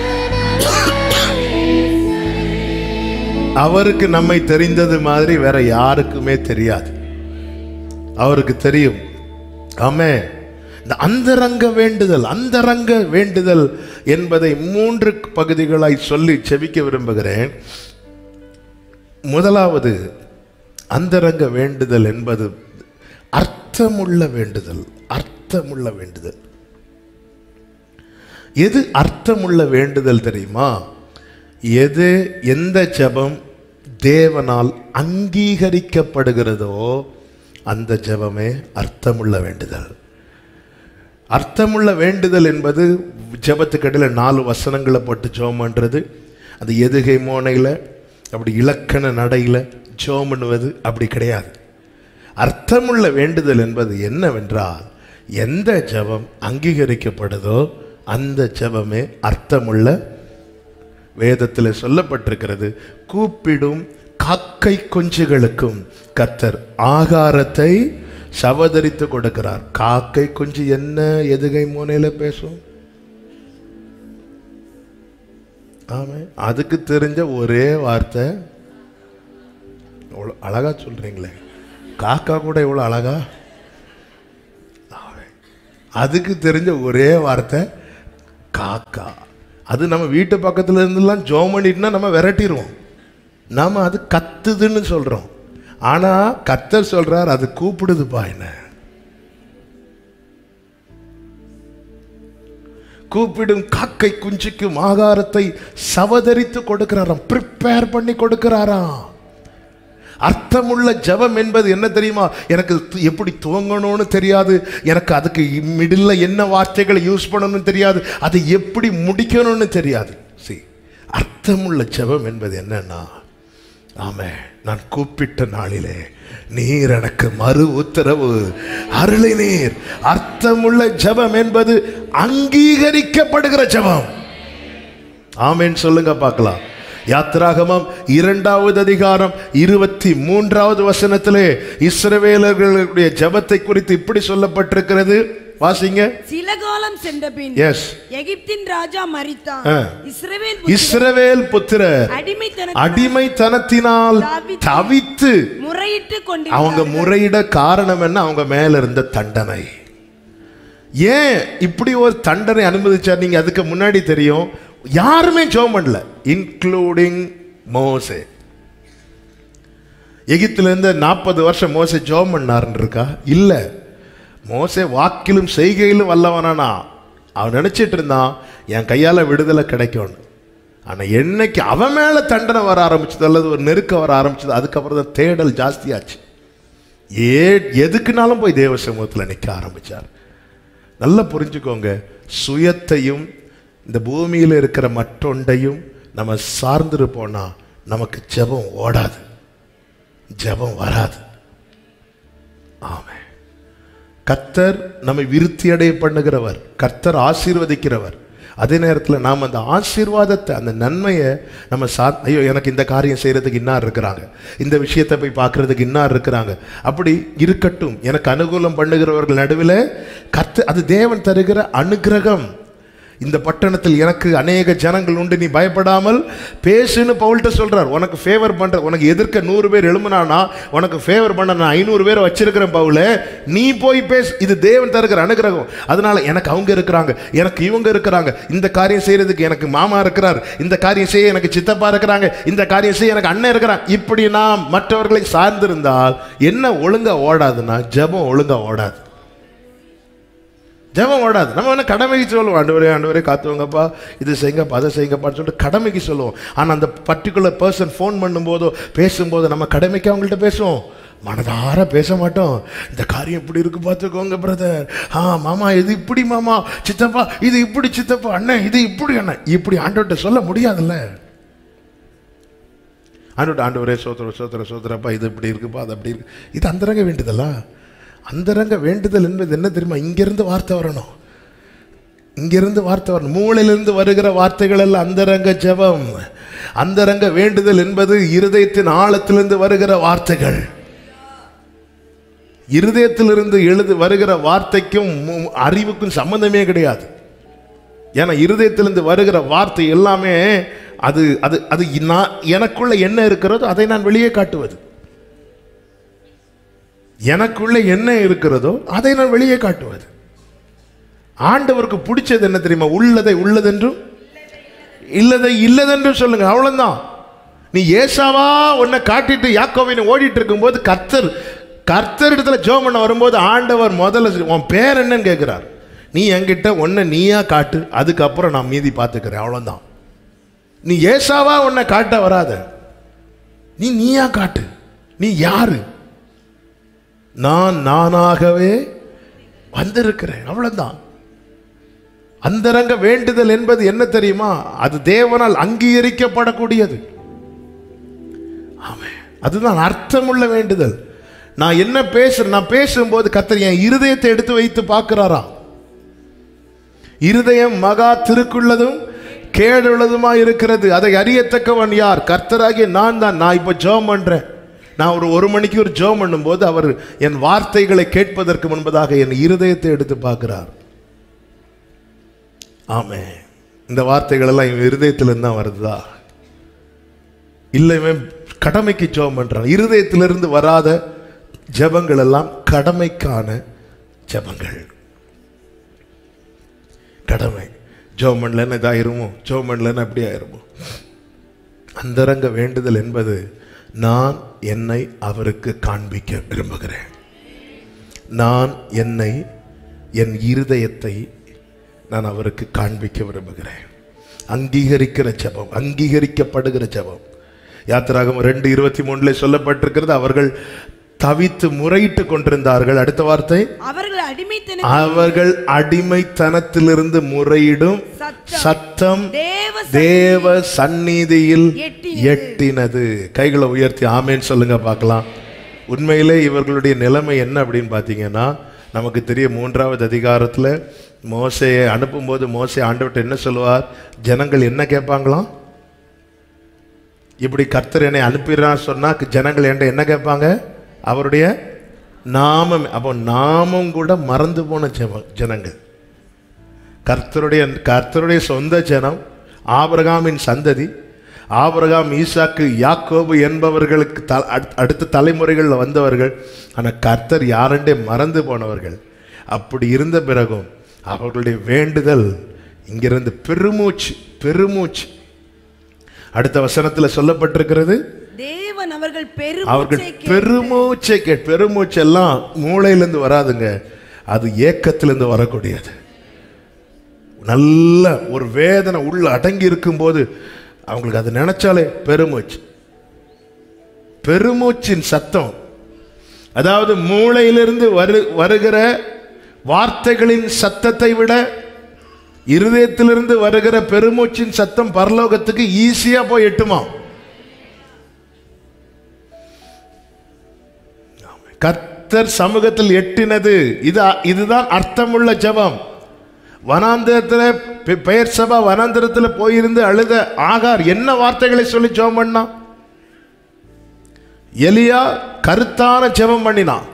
அவருக்கு நம்மை தெரிந்தது மாதிரி வேற யாருக்குமே தெரியாது அவருக்கு தெரியும் ஆமே இந்த அந்தரங்க வேண்டுதல் அந்தரங்க வேண்டுதல் என்பதை மூன்று பகுதிகளாய் சொல்லி செபிக்க விரும்புகிறேன் முதலாவது அந்தரங்க வேண்டுதல் என்பது அர்த்தமுள்ள வேண்டுதல் அர்த்தமுள்ள வேண்டுதல் எது அர்த்தமுள்ள வேண்டுதல் தெரியுமா எது எந்த ஜெபம் தேவனால் அங்கீகரிக்கப்படுகிறதோ அந்த ஜெபமே அர்த்தமுள்ள வேண்டுதல் அர்த்தமுள்ள வேண்டுதல் என்பது ஜெபத்துக்கடையில் நாலு வசனங்களை போட்டு ஜெபம் பண்ணுறது அந்த எதுகை மோனையில் அப்படி இலக்கண நடையில் ஜெபம் பண்ணுவது அப்படி கிடையாது அர்த்தமுள்ள வேண்டுதல் என்பது என்னவென்றால் எந்த ஜெபம் அங்கீகரிக்கப்படுதோ அந்த ஜெபமே அர்த்தமுள்ள வேதத்தில் சொல்லப்பட்டிருக்கிறது கூப்பிடும் காக்கை குஞ்சுகளுக்கும் கர்த்தர் ஆகாரத்தை சவதரித்து கொடுக்கிறார் காக்கை குஞ்சு என்ன எதுகை மூனையில பேசும் ஆமே அதுக்கு தெரிஞ்ச ஒரே வார்த்தை இவ்வளோ அழகா சொல்றீங்களே காக்கா கூட இவ்வளோ அழகா ஆமே. அதுக்கு தெரிஞ்ச ஒரே வார்த்தை காக்கா அது நம்ம வீட்டு பக்கத்துல இருந்துலாம் ஜோம் பண்ணிட்டுனா நம்ம விரட்டிடுவோம் நாம அது கத்துதுன்னு சொல்றோம் ஆனா கத்தர் சொல்றார் அது கூப்பிடுதுப்பா என்ன கூப்பிடும் காக்கை குஞ்சுக்கும் ஆகாரத்தை சவதரித்து கொடுக்கிறாராம் ப்ரிப்பேர் பண்ணி கொடுக்கிறாராம் அர்த்தமுள்ள ஜெபம் என்பது என்ன தெரியுமா எனக்கு து- எப்படி துவங்கணும்னு தெரியாது எனக்கு அதுக்கு மிடில் என்ன வார்த்தைகளை யூஸ் பண்ணணும்னு தெரியாது அதை எப்படி முடிக்கணும்னு தெரியாது see அர்த்தமுள்ள ஜெபம் என்பது என்னன்னா ஆமே நான் கூப்பிட்ட நாளிலே நீர் எனக்கு மறு உத்தரவு அருளினீர் அர்த்தமுள்ள ஜெபம் என்பது அங்கீகரிக்கப்படுகிற ஜெபம் ஆமென் சொல்லுங்க பார்க்கலாம் யாத்ராகமம் இரண்டாவது அதிகாரம் இருபத்தி மூன்றாவது வசனத்திலே இஸ்ரவேலர்களுடைய ஜெபத்தை குறித்து இப்படி சொல்லப்பட்டிருக்கிறது வாசிங்க சில காலம் சென்ற பின் எஸ் எகிப்தின் ராஜா மரித்தான் ஆ. இஸ்ரவேல் இஸ்ரவேல் புத்திரர் அடிமைத்தன அடிமைத்தனத்தினால் தவித்து முறையிட்டு கொண்டு அவங்க முறையிட காரணம் என்ன அவங்க மேல இருந்த தண்டனை ஏன் இப்படி ஒரு தண்டனை அனுமதிச்சார் நீங்க அதுக்கு முன்னாடி தெரியும் யாருமே ஜோம் பண்ணல இன்க்ளூடிங் மோசே எகிப்துல இருந்து நாற்பது வருஷம் மோசே ஜோம் பண்ணாருன்னு இருக்கா இல்ல மோசே வாக்கிலும் செய்கையிலும் வல்லவனானா அவன் நினைச்சிட்டு இருந்தான் என் கையால விடுதலை கிடைக்கும்னு ஆனா என்னைக்கு அவன் மேல தண்டனை வர ஆரம்பிச்சது அல்லது ஒரு நெருக்கம் வர ஆரம்பிச்சது அதுக்கப்புறம் தான் தேடல் ஜாஸ்தியாச்சு ஏ எதுக்குனாலும் போய் தேவ சமூகத்தில் நிற்க ஆரம்பிச்சார் நல்லா புரிஞ்சுக்கோங்க சுயத்தையும் இந்த பூமியில் இருக்கிற மற்றொண்டையும் நம்ம சார்ந்திருப்போம்னா நமக்கு ஜெபம் ஓடாது ஜெபம் வராது ஆமே கர்த்தர் நம்மை விருத்தி அடைய பண்ணுகிறவர் கர்த்தர் ஆசீர்வதிக்கிறவர் அதே நேரத்தில் நாம் அந்த ஆசீர்வாதத்தை அந்த நன்மையை நம்ம சா ஐயோ எனக்கு இந்த காரியம் செய்கிறதுக்கு இன்னார் இருக்கிறாங்க இந்த விஷயத்தை போய் பார்க்கறதுக்கு இன்னார் இருக்கிறாங்க அப்படி இருக்கட்டும் எனக்கு அனுகூலம் பண்ணுகிறவர்கள் நடுவில் கர்த்த அது தேவன் தருகிற அனுக்கிரகம் இந்த பட்டணத்தில் எனக்கு அநேக ஜனங்கள் உண்டு நீ பயப்படாமல் பேசுன்னு பவுல்கிட்ட சொல்றார் உனக்கு ஃபேவர் பண்ற உனக்கு எதிர்க்க நூறு பேர் எழும்புனானா உனக்கு ஃபேவர் பண்ண நான் ஐநூறு பேர் வச்சிருக்கிறேன் பவுல நீ போய் பேசு இது தேவன் தருகிற அனுகிரகம் அதனால எனக்கு அவங்க இருக்கிறாங்க எனக்கு இவங்க இருக்கிறாங்க இந்த காரியம் செய்யறதுக்கு எனக்கு மாமா இருக்கிறார் இந்த காரியம் செய்ய எனக்கு சித்தப்பா இருக்கிறாங்க இந்த காரியம் செய்ய எனக்கு அண்ணன் இருக்கிறான் இப்படி நாம் மற்றவர்களை சார்ந்திருந்தால் என்ன ஒழுங்கா ஓடாதுன்னா ஜெபம் ஒழுங்கா ஓடாது ஜெபம் ஓடாது நம்ம என்ன கடமைக்கு சொல்லுவோம் ஆண்டவரே ஆண்டவரே காத்துவங்கப்பா இது செய்யுங்கப்பா அதை செய்யுங்கப்பான்னு சொல்லிட்டு கடமைக்கு சொல்லுவோம் ஆனால் அந்த பர்டிகுலர் பர்சன் ஃபோன் பண்ணும்போதோ பேசும்போதோ நம்ம கடமைக்கு அவங்கள்ட்ட பேசுவோம் மனதார பேச மாட்டோம் இந்த காரியம் இப்படி இருக்கு பார்த்துக்கோங்க பிரதர் ஆ மாமா இது இப்படி மாமா சித்தப்பா இது இப்படி சித்தப்பா அண்ணன் இது இப்படி அண்ணன் இப்படி ஆண்டவர்கிட்ட சொல்ல முடியாதுல்ல ஆண்டோட ஆண்டவரே சோத்திர சோத்திர சோத்திரப்பா இது இப்படி இருக்குப்பா அது அப்படி இருக்கு இது அந்தரங்க வேண்டுதலா அந்தரங்க வேண்டுதல் என்பது என்ன தெரியுமா இங்கிருந்து வார்த்தை வரணும் இங்கிருந்து வார்த்தை வரணும் மூளையிலிருந்து வருகிற வார்த்தைகள் எல்லாம் அந்தரங்க ஜெபம் அந்தரங்க வேண்டுதல் என்பது இருதயத்தின் ஆழத்திலிருந்து வருகிற வார்த்தைகள் இருதயத்திலிருந்து எழுது வருகிற வார்த்தைக்கும் மு- அறிவுக்கும் சம்பந்தமே கிடையாது ஏன்னா இருதயத்திலிருந்து வருகிற வார்த்தை எல்லாமே அது அது அது நான் எனக்குள்ள என்ன இருக்கிறதோ அதை நான் வெளியே காட்டுவது எனக்குள்ள என்ன இருக்கிறதோ அதை நான் வெளியே காட்டுவது ஆண்டவருக்கு பிடிச்சது என்ன தெரியுமா உள்ளதை உள்ளதென்றும் இல்லதை இல்லதென்றும் சொல்லுங்க அவ்வளவுதான் நீ ஏசாவா உன்னை காட்டிட்டு யாக்கோவினை ஓடிட்டு இருக்கும்போது கர்த்தர் கர்த்தர் இடத்துல ஜோம் பண்ண வரும்போது ஆண்டவர் முதல்ல சொல்லி, உன் பேர் என்னன்னு கேட்கிறார் நீ என்கிட்ட உன்னை நீயா காட்டு அதுக்கப்புறம் நான் மீதி பார்த்துக்கிறேன் அவ்வளவுதான் நீ ஏசாவா உன்னை காட்ட வராத நீ நீயா காட்டு நீ யாரு நான் நானாகவே வந்திருக்கிறேன் அவ்வளவுதான் அந்தரங்க வேண்டுதல் என்பது என்ன தெரியுமா அது தேவனால் அங்கீகரிக்கப்படக்கூடியது ஆமென் அதுதான் அர்த்தமுள்ள வேண்டுதல் நான் என்ன பேசுறேன் நான் பேசும்போது கத்தர் என் இருதயத்தை எடுத்து வைத்து பார்க்கிறாராம் இருதயம் மகா திருக்குள்ளதும் கேடுள்ளதுமா இருக்கிறது அதை அறியத்தக்கவன் யார் கர்த்தராகிய நான் தான் நான் இப்போ ஜெபம் பண்றேன் நான் ஒரு ஒரு மணிக்கு ஒரு ஜெபம் பண்ணும்போது அவர் என் வார்த்தைகளை கேட்பதற்கு முன்பதாக என் இருதயத்தை எடுத்து பார்க்கிறார் ஆமே இந்த வார்த்தைகள் எல்லாம் இவன் இருதயத்திலிருந்து தான் வருதா இல்லை இவன் கடமைக்கு ஜெபம் பண்றான் இருதயத்திலிருந்து வராத ஜெபங்கள் எல்லாம் கடமைக்கான ஜெபங்கள் கடமை ஜெபம் பண்ணலன்னு இதாயிருமோ ஜெபம் பண்ணலன்னு அப்படி ஆயிருமோ அந்தரங்க வேண்டுதல் என்பது நான் என்னை அவருக்கு காண்பிக்க விரும்புகிறேன் நான் என்னை என் இருதயத்தை நான் அவருக்கு காண்பிக்க விரும்புகிறேன் அங்கீகரிக்கிற ஜெபம் அங்கீகரிக்கப்படுகிற ஜெபம் யாத்திராகம் ரெண்டு இருபத்தி மூணுல சொல்லப்பட்டிருக்கிறது அவர்கள் தவித்து முறையிட்டு கொண்டிருந்தார்கள் அடுத்த வார்த்தை அவர்கள் அடிமைத்தன அவர்கள் அடிமைத்தனத்திலிருந்து முறையிடும் சத்தம் சத்தம் தேவ தேவ சந்நிதியில் எட்டினது. எட்டினது கைகளை உயர்த்தி ஆமேன்னு சொல்லுங்க பார்க்கலாம் உண்மையிலே இவர்களுடைய நிலைமை என்ன அப்படின்னு பார்த்தீங்கன்னா நமக்கு தெரியும் மூன்றாவது அதிகாரத்தில் மோசையை அனுப்பும்போது மோசை ஆண்டவர்கிட்ட என்ன சொல்லுவார் ஜனங்கள் என்ன கேட்பாங்களாம் இப்படி கர்த்தர் என்னை அனுப்பிடுறான்னு சொன்னா ஜனங்கள் என்கிட்ட என்ன கேட்பாங்க அவருடைய நாமம் அப்போ நாமம் கூட மறந்து போன ஜெப- ஜனங்கள் கர்த்தருடைய கர்த்தருடைய சொந்த ஜனம் ஆபிரகாமின் சந்ததி ஆபிரகாம் ஈசாக்கு யாக்கோபு என்பவர்களுக்கு த அடுத்த- அடுத்த தலைமுறைகளில் வந்தவர்கள் ஆனால் கர்த்தர் யாரெண்டே மறந்து போனவர்கள் அப்படி இருந்த பிறகும் அவர்களுடைய வேண்டுதல் இங்கிருந்து பெருமூச்சு பெருமூச்சு அடுத்த வசனத்தில் சொல்லப்பட்டிருக்கிறது தேவன் அவர்கள் அவர்கள் பெருமூச்சை கேட்டு பெருமூச்சை கே பெருமூச்சு எல்லாம் மூளையிலேருந்து வராதுங்க அது ஏக்கத்திலிருந்து வரக்கூடியது நல்ல ஒரு வேதனை உள்ள அடங்கி இருக்கும்போது அவங்களுக்கு அது நினைச்சாலே பெருமூச்சு பெருமூச்சின் சத்தம் அதாவது மூளையிலிருந்து வரு வருகிற வார்த்தைகளின் சத்தத்தை விட இருதயத்திலிருந்து வருகிற பெருமூச்சின் சத்தம் பரலோகத்துக்கு ஈஸியா போய் எட்டுமா கர்த்தர் சமூகத்தில் எட்டினது இது இதுதான் அர்த்தமுள்ள ஜெபம் வனாந்திரத்தில் பெ- பெயர் சபா வனாந்திரத்தில் போயிருந்து அழுத ஆகார் என்ன வார்த்தைகளை சொல்லி ஜெபம் பண்ணான் எலியா கருத்தான ஜெபம் பண்ணினான்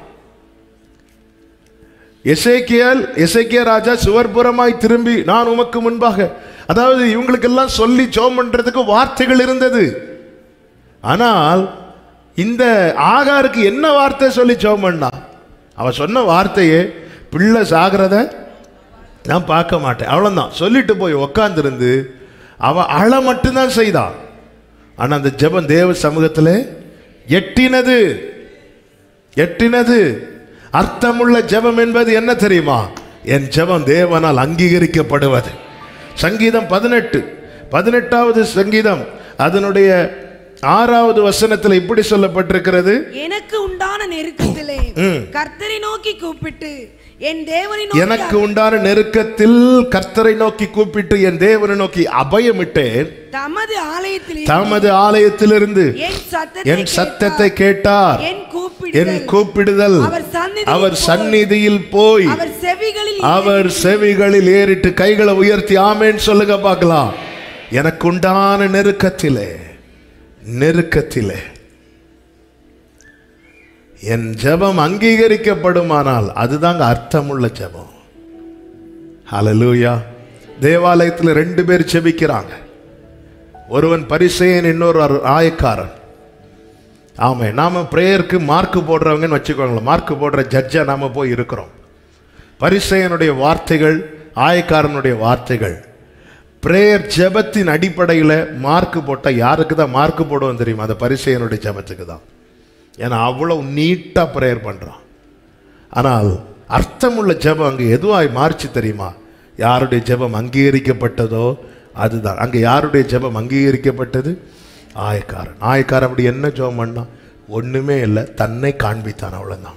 எசேக்கியல் எசேக்கிய ராஜா சுவர்புறமாய் திரும்பி நான் உமக்கு முன்பாக அதாவது இவங்களுக்கெல்லாம் சொல்லி ஜெபம் பண்றதுக்கு வார்த்தைகள் இருந்தது ஆனால் இந்த ஆகாருக்கு என்ன வார்த்தை சொல்லி ஜெபம் பண்ணா அவ சொன்ன வார்த்தையே பிள்ளை சாகிறத நான் பார்க்க மாட்டேன் அவ்வளோதான் சொல்லிட்டு போய் உக்காந்துருந்து அவ அழ மட்டும்தான் செய்தான் ஆனா அந்த ஜெபம் தேவ சமூகத்தில் எட்டினது எட்டினது அர்த்தமுள்ள ஜெபம் என்பது என்ன தெரியுமா என் ஜெபம் தேவனால் அங்கீகரிக்கப்படுவது சங்கீதம் பதினெட்டு பதினெட்டாவது சங்கீதம் அதனுடைய ஆறாவது வசனத்தில் இப்படி சொல்லப்பட்டிருக்கிறது எனக்கு உண்டான நெருக்கத்திலே ம். கர்த்தரை நோக்கி கூப்பிட்டு என் தேவனை நோக்கி எனக்கு உண்டான நெருக்கத்தில் கர்த்தரை நோக்கி கூப்பிட்டு என் தேவனை நோக்கி அபயமிட்டேன் தமது ஆலயத்தில் தமது ஆலயத்திலிருந்து என் சத்தத்தை என் சத்தத்தை கேட்டார் என் என் கூப்பிடுதல் கூப்பிடுதல் அவர் சந்நிதியில் அவர் போய், சந்நிதியில் போய் அவர் செவிகளில் அவர் செவிகளில் ஏறிட்டு கைகளை உயர்த்தி ஆமேன்னு சொல்லுங்க பார்க்கலாம் எனக்கு உண்டான நெருக்கத்திலே நெருக்கத்திலே என் ஜெபம் அங்கீகரிக்கப்படுமானால் அதுதாங்க அர்த்தமுள்ள ஜெபம் ஹalleluya தேவாலயத்தில் ரெண்டு பேர் ஜெபிக்கிறாங்க ஒருவன் பரிசேயன் இன்னொரு அரு- ஆயக்காரன் ஆமே நாம பிரேயருக்கு மார்க் போடுறவங்கன்னு வச்சுக்கோங்களேன் மார்க் போடுற ஜட்ஜா நாம போய் இருக்கிறோம் பரிசேயனுடைய வார்த்தைகள் ஆயக்காரனுடைய வார்த்தைகள் பிரேயர் ஜெபத்தின் அடிப்படையில் மார்க் போட்டால் யாருக்கு தான் மார்க் போடுவோம் தெரியுமா அந்த பரிசேயனுடைய ஜெபத்துக்கு தான் ஏன்னா அவ்வளவு நீட்டாக ப்ரேயர் பண்ணுறான் ஆனால் அர்த்தமுள்ள ஜெபம் அங்கே எதுவாய் மாறிச்சு தெரியுமா யாருடைய ஜெபம் அங்கீகரிக்கப்பட்டதோ அதுதான் அங்கே யாருடைய ஜெபம் அங்கீகரிக்கப்பட்டது ஆயக்காரன் ஆயக்காரன் அப்படி என்ன ஜெபம் பண்ணான் ஒண்ணுமே இல்லை தன்னை காண்பித்தான் அவ்வளவுதான்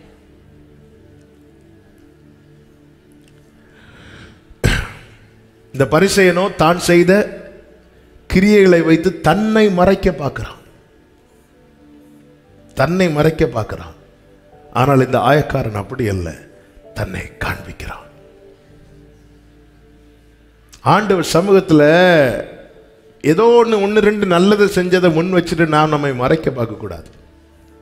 இந்த பரிசெயனோ தான் செய்த கிரியைகளை வைத்து தன்னை மறைக்க பார்க்கிறான் தன்னை மறைக்க பார்க்கிறான் ஆனால் இந்த ஆயக்காரன் அப்படி அல்ல தன்னை காண்பிக்கிறான் ஆண்டவர் சமூகத்தில் ஏதோ ஒன்று ஒன்று ரெண்டு நல்லதை செஞ்சதை முன் வச்சுட்டு நாம் நம்மை மறைக்க பார்க்கக்கூடாது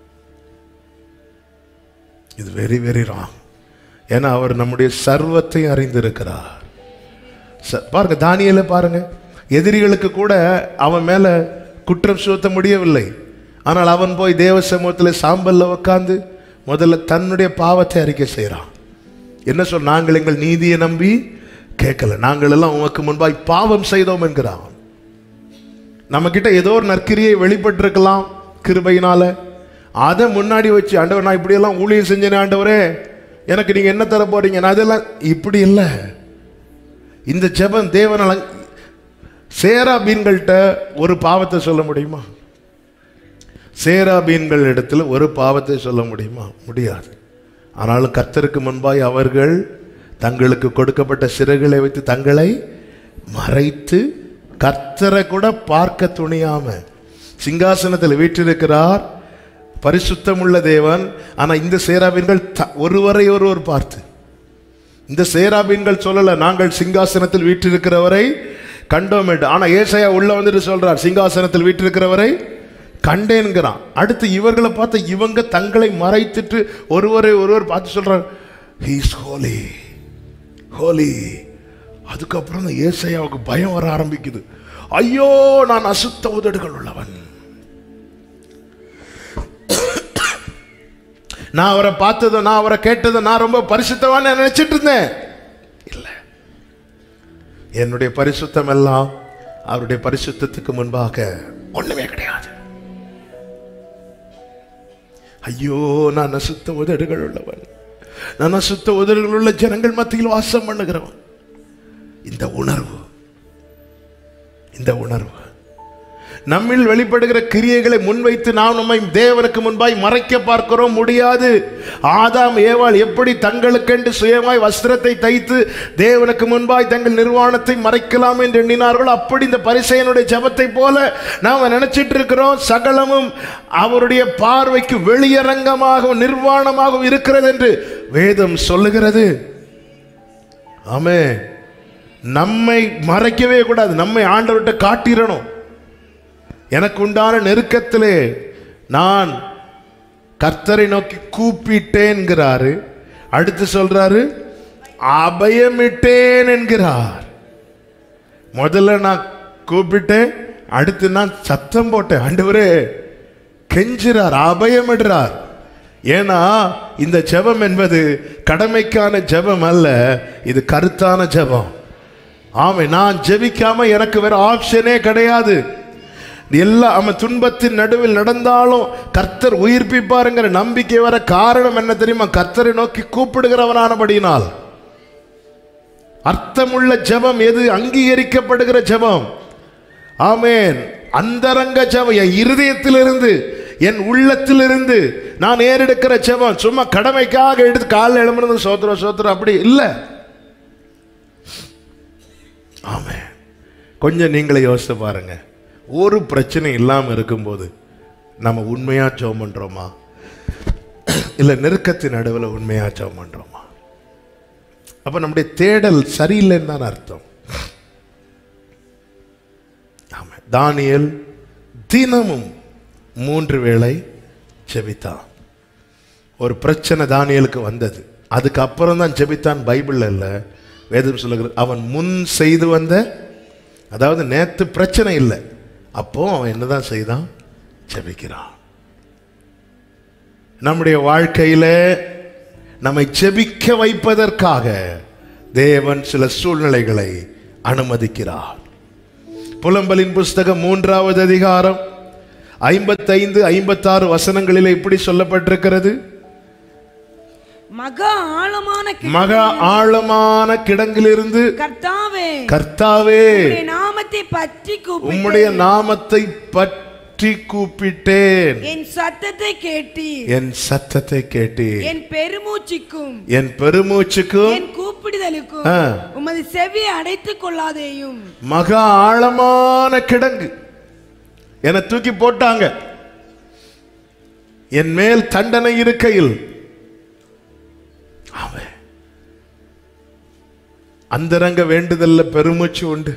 இது வெரி வெரி ராங் ஏன்னா அவர் நம்முடைய சர்வத்தை அறிந்திருக்கிறார் ச- பாருங்க தானியேல பாருங்க எதிரிகளுக்கு கூட அவன் மேல குற்றம் சுமத்த முடியவில்லை ஆனால் அவன் போய் தேவ சமூகத்தில் சாம்பல்ல உட்கார்ந்து முதல்ல தன்னுடைய பாவத்தை அறிக்கை செய்கிறான் என்ன சொல் நாங்கள் எங்கள் நீதியை நம்பி கேட்கல நாங்கள் எல்லாம் உமக்கு முன்பாய் பாவம் செய்தோம் என்கிறான் நம்ம கிட்ட ஏதோ ஒரு நற்கிரியை வெளிப்பட்டிருக்கலாம் கிருபையினால அதை முன்னாடி வச்சு ஆண்டவர் நான் இப்படியெல்லாம் ஊழியம் செஞ்சேனே ஆண்டவரே எனக்கு நீங்க என்ன தர போறீங்க நான் அதெல்லாம் இப்படி இல்லை இந்த ஜெபம் தேவனால சேராபீன்கள்கிட்ட ஒரு பாவத்தை சொல்ல முடியுமா சேராபீன்கள் இடத்துல ஒரு பாவத்தை சொல்ல முடியுமா முடியாது ஆனாலும் கர்த்தருக்கு முன்பாய் அவர்கள் தங்களுக்கு கொடுக்கப்பட்ட சிறைகளை வைத்து தங்களை மறைத்து கர்த்தரை கூட பார்க்க துணியாம சிங்காசனத்தில் வீற்றிருக்கிறார் பரிசுத்தமுள்ள தேவன் ஆனா இந்த சேராபீன்கள் த- ஒருவரை ஒருவர் பார்த்து இந்த சேராபீன்கள் சொல்லல நாங்கள் சிங்காசனத்தில் வீற்றிருக்கிறவரை கண்டோம் என்று ஆனா ஏசாயா உள்ள வந்துட்டு சொல்றார் சிங்காசனத்தில் வீற்றிருக்கிறவரை கண்டேன்கிறான் அடுத்து இவர்களை பார்த்து இவங்க தங்களை மறைத்துட்டு ஒருவரை ஒருவர் பார்த்து சொல்றார் ஹீஸ் ஹோலி ஹோலி அதுக்கப்புறம் தான் ஏசாயாவுக்கு பயம் வர ஆரம்பிக்குது ஐயோ நான் அசுத்த உதடுகள் உள்ளவன் நான் அவரை பார்த்ததும் நான் அவரை கேட்டதும் நான் ரொம்ப பரிசுத்தவான்னு நினைச்சிட்டு இருந்தேன் இல்லை என்னுடைய பரிசுத்தம் எல்லாம் அவருடைய பரிசுத்தத்துக்கு முன்பாக ஒண்ணுமே கிடையாது ஐயோ நான் அசுத்த உதடுகள் உள்ளவன் நான் அசுத்த உதடுகள் உள்ள ஜனங்கள் மத்தியில் வாசம் பண்ணுகிறவன் இந்த உணர்வு இந்த உணர்வு நம்மில் வெளிப்படுகிற கிரியைகளை முன்வைத்து நாம் நம்மை தேவனுக்கு முன்பாய் மறைக்க பார்க்கிறோம் முடியாது ஆதாம் ஏவாள் எப்படி தங்களுக்கென்று சுயமாய் வஸ்திரத்தை தைத்து தேவனுக்கு முன்பாய் தங்கள் நிர்வாணத்தை மறைக்கலாம் என்று எண்ணினார்களோ அப்படி இந்த பரிசையனுடைய ஜெபத்தை போல நாம் நினைச்சிட்டு இருக்கிறோம் சகலமும் அவருடைய பார்வைக்கு வெளியரங்கமாகவும் நிர்வாணமாகவும் இருக்கிறது என்று வேதம் சொல்லுகிறது ஆமே நம்மை மறைக்கவே கூடாது நம்மை ஆண்டவர்கிட்ட காட்டிடணும் எனக்கு உண்டான நெருக்கத்திலே நான் கர்த்தரை நோக்கி கூப்பிட்டேன்கிறாரு அடுத்து சொல்றாரு அபயமிட்டேன் என்கிறார் முதல்ல நான் கூப்பிட்டேன் அடுத்து நான் சத்தம் போட்டேன் ஆண்டவரே கெஞ்சுறார் அபயமிடுறார் ஏன்னா இந்த ஜெபம் என்பது கடமைக்கான ஜெபம் அல்ல இது கருத்தான ஜெபம் ஆமை நான் ஜெபிக்காம எனக்கு வேற ஆப்ஷனே கிடையாது எல்லா அவன் துன்பத்தின் நடுவில் நடந்தாலும் கர்த்தர் உயிர்ப்பிப்பாருங்கிற நம்பிக்கை வர காரணம் என்ன தெரியுமா கர்த்தரை நோக்கி கூப்பிடுகிறவனானபடியினால் அர்த்தமுள்ள ஜெபம் எது அங்கீகரிக்கப்படுகிற ஜெபம் ஆமேன் அந்தரங்க ஜெபம் என் இருதயத்திலிருந்து என் உள்ளத்திலிருந்து நான் ஏறெடுக்கிற ஜெபம் சும்மா கடமைக்காக எடுத்து காலைல எழும்புனது சோத்திரம் சோத்திரம் அப்படி இல்லை ஆமே கொஞ்சம் நீங்களே யோசித்து பாருங்க ஒரு பிரச்சனை இல்லாமல் இருக்கும்போது நம்ம உண்மையா ஜெபம் பண்றோமா இல்லை நெருக்கத்தின் நடுவில் உண்மையா ஜெபம் பண்றோமா அப்ப நம்முடைய தேடல் சரியில்லைன்னு தான் அர்த்தம் ஆமா தானியேல் தினமும் மூன்று வேளை ஜெபித்தான் ஒரு பிரச்சனை தானியலுக்கு வந்தது அதுக்கப்புறம் தான் ஜெபித்தான் பைபிள்ல இல்லை வேதம் சொல்லுகிறது அவன் முன் செய்து வந்த அதாவது நேத்து பிரச்சனை இல்லை அப்போ அவன் என்னதான் செய்தான் ஜெபிக்கிறான் நம்முடைய வாழ்க்கையில நம்மை ஜெபிக்க வைப்பதற்காக தேவன் சில சூழ்நிலைகளை அனுமதிக்கிறார் புலம்பலின் புஸ்தகம் மூன்றாவது அதிகாரம் ஐம்பத்தைந்து ஐம்பத்தாறு வசனங்களிலே இப்படி சொல்லப்பட்டிருக்கிறது மகா ஆழமான கி- மகா ஆழமான கிடங்கிலிருந்து கர்த்தாவே கர்த்தாவே உம்முடைய நாமத்தை பற்றி கூப்பிட்டு உம்முடைய நாமத்தை பற்றி கூப்பிட்டேன் என் சத்தத்தை கேட்டீர் என் சத்தத்தை கேட்டீர் என் பெருமூச்சுக்கும் என் பெருமூச்சுக்கும் என் கூப்பிடுதலுக்கும் ஆ. உமது செவியை அடைத்துக் கொள்ளாதேயும் மகா ஆழமான கிடங்கு என்னை தூக்கி போட்டாங்க என் மேல் தண்டனை இருக்கையில் அவன் அந்தரங்க வேண்டுதல்ல பெருமூச்சு உண்டு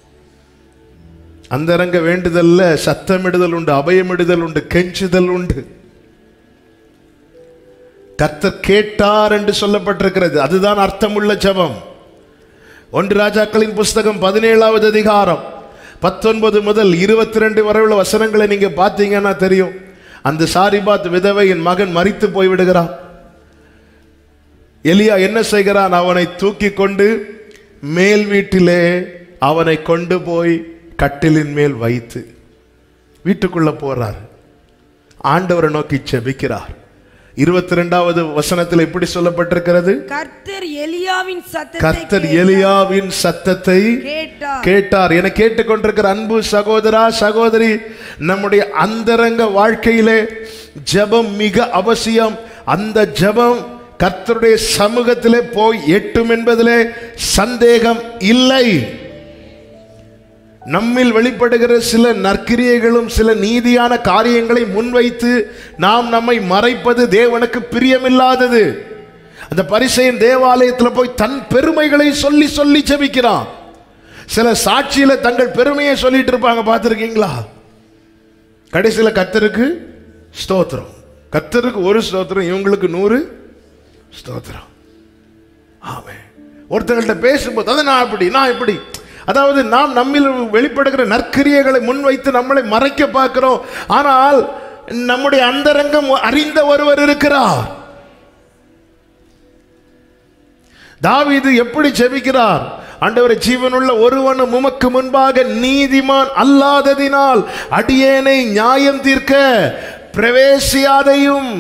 அந்தரங்க வேண்டுதல்ல சத்தமிடுதல் உண்டு அபயமிடுதல் உண்டு கெஞ்சுதல் உண்டு கர்த்தர் கேட்டார் என்று சொல்லப்பட்டிருக்கிறது அதுதான் அர்த்தமுள்ள ஜெபம் ஒன்று ராஜாக்களின் புஸ்தகம் பதினேழாவது அதிகாரம் பத்தொன்பது முதல் இருபத்தி ரெண்டு வரை உள்ள வசனங்களை நீங்க பார்த்தீங்கன்னா தெரியும் அந்த சாரிபாத் விதவையின் மகன் மரித்து போய் விடுகிறான் எலியா என்ன செய்கிறான் அவனை தூக்கி கொண்டு மேல் வீட்டிலே அவனை கொண்டு போய் கட்டிலின் மேல் வைத்து வீட்டுக்குள்ள போறார் ஆண்டவரை நோக்கி செபிக்கிறார் இருபத்தி ரெண்டாவது வசனத்தில் இப்படி சொல்லப்பட்டிருக்கிறது கர்த்தர் எலியாவின் சத்தத்தை கர்த்தர் கேட்டார். எலியாவின் சத்தத்தை கேட்டார் கேட்டார் என கேட்டுக்கொண்டிருக்கிற அன்பு சகோதரா சகோதரி நம்முடைய அந்தரங்க வாழ்க்கையிலே ஜெபம் மிக அவசியம் அந்த ஜெபம் கர்த்தருடைய சமூகத்திலே போய் எட்டும் என்பதிலே சந்தேகம் இல்லை நம்மில் வெளிப்படுகிற சில நற்கிரியைகளும் சில நீதியான காரியங்களை முன்வைத்து நாம் நம்மை மறைப்பது தேவனுக்கு பிரியமில்லாதது அந்த பரிசையின் தேவாலயத்தில் போய் தன் பெருமைகளை சொல்லி சொல்லி ஜெபிக்கிறான் சில சாட்சியில தங்கள் பெருமையை சொல்லிட்டு இருப்பாங்க பார்த்துருக்கீங்களா கடைசியில் கத்தருக்கு ஸ்தோத்திரம் கத்தருக்கு ஒரு ஸ்தோத்திரம் இவங்களுக்கு நூறு ஸ்தோத்திரம் ஆமே ஒருத்தங்கள்ட்ட பேசும்போது அதை நான் இப்படி நான் இப்படி அதாவது நாம் நம்மில் வெளிப்படுகிற நற்கிரியைகளை முன்வைத்து நம்மளை மறைக்க பார்க்கிறோம் ஆனால் நம்முடைய அந்தரங்கம் அறிந்த ஒருவர் இருக்கிறார் தாவீது எப்படி ஜெபிக்கிறார் ஆண்டவரை ஜீவனுள்ள ஒருவனும் உமக்கு முன்பாக நீதிமான் அல்லாததினால் அடியேனை நியாயம் தீர்க்க பிரவேசியாதையும்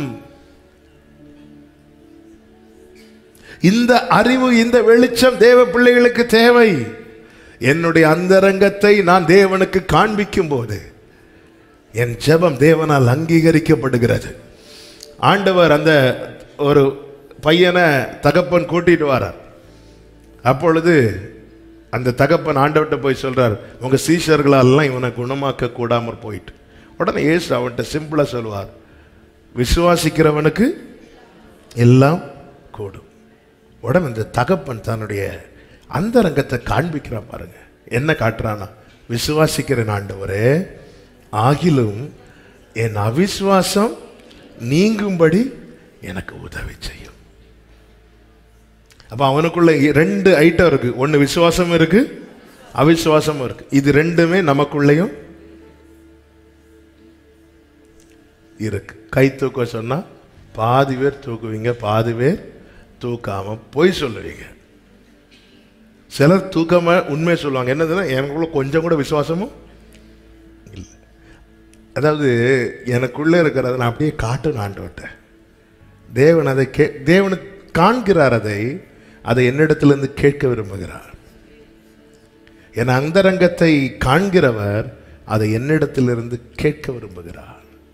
இந்த அறிவு இந்த வெளிச்சம் தேவ பிள்ளைகளுக்கு தேவை என்னுடைய அந்தரங்கத்தை நான் தேவனுக்கு காண்பிக்கும் போது என் ஜெபம் தேவனால் அங்கீகரிக்கப்படுகிறது ஆண்டவர் அந்த ஒரு பையனை தகப்பன் கூட்டிட்டு வரார் அப்பொழுது அந்த தகப்பன் ஆண்டவர்கிட்ட போய் சொல்றார் உங்க சீஷர்களாலெல்லாம் இவனை குணமாக்க கூடாமற் போயிட்டு உடனே ஏசு அவன்கிட்ட சிம்பிளா சொல்லுவார் விசுவாசிக்கிறவனுக்கு எல்லாம் கூடும் உடனே இந்த தகப்பன் தன்னுடைய அந்தரங்கத்தை காண்பிக்கிறான் பாருங்க என்ன காட்டுறானா விசுவாசிக்கிறேன் ஆண்டவரே ஆகிலும் என் அவிசுவாசம் நீங்கும்படி எனக்கு உதவி செய்யும் அப்ப அவனுக்குள்ள ரெண்டு ஐட்டம் இருக்கு ஒன்னு விசுவாசம் இருக்கு அவிசுவாசம் இருக்கு இது ரெண்டுமே நமக்குள்ளேயும் இருக்கு கை தூக்க சொன்னா பாதி பேர் தூக்குவீங்க பாதி பேர் தூக்காம பொய் சொல்லுவீங்க சிலர் தூக்காம உண்மையை சொல்லுவாங்க என்னதுன்னா எனக்குள்ள கொஞ்சம் கூட விசுவாசமும் இல்லை அதாவது எனக்குள்ள இருக்கிறத நான் அப்படியே காட்டணும் ஆண்டவர்கிட்ட தேவன் அதை கே தேவனுக்கு காண்கிறார் அதை அதை என்னிடத்திலிருந்து கேட்க விரும்புகிறார் என் அந்தரங்கத்தை காண்கிறவர் அதை என்னிடத்திலிருந்து கேட்க விரும்புகிறார்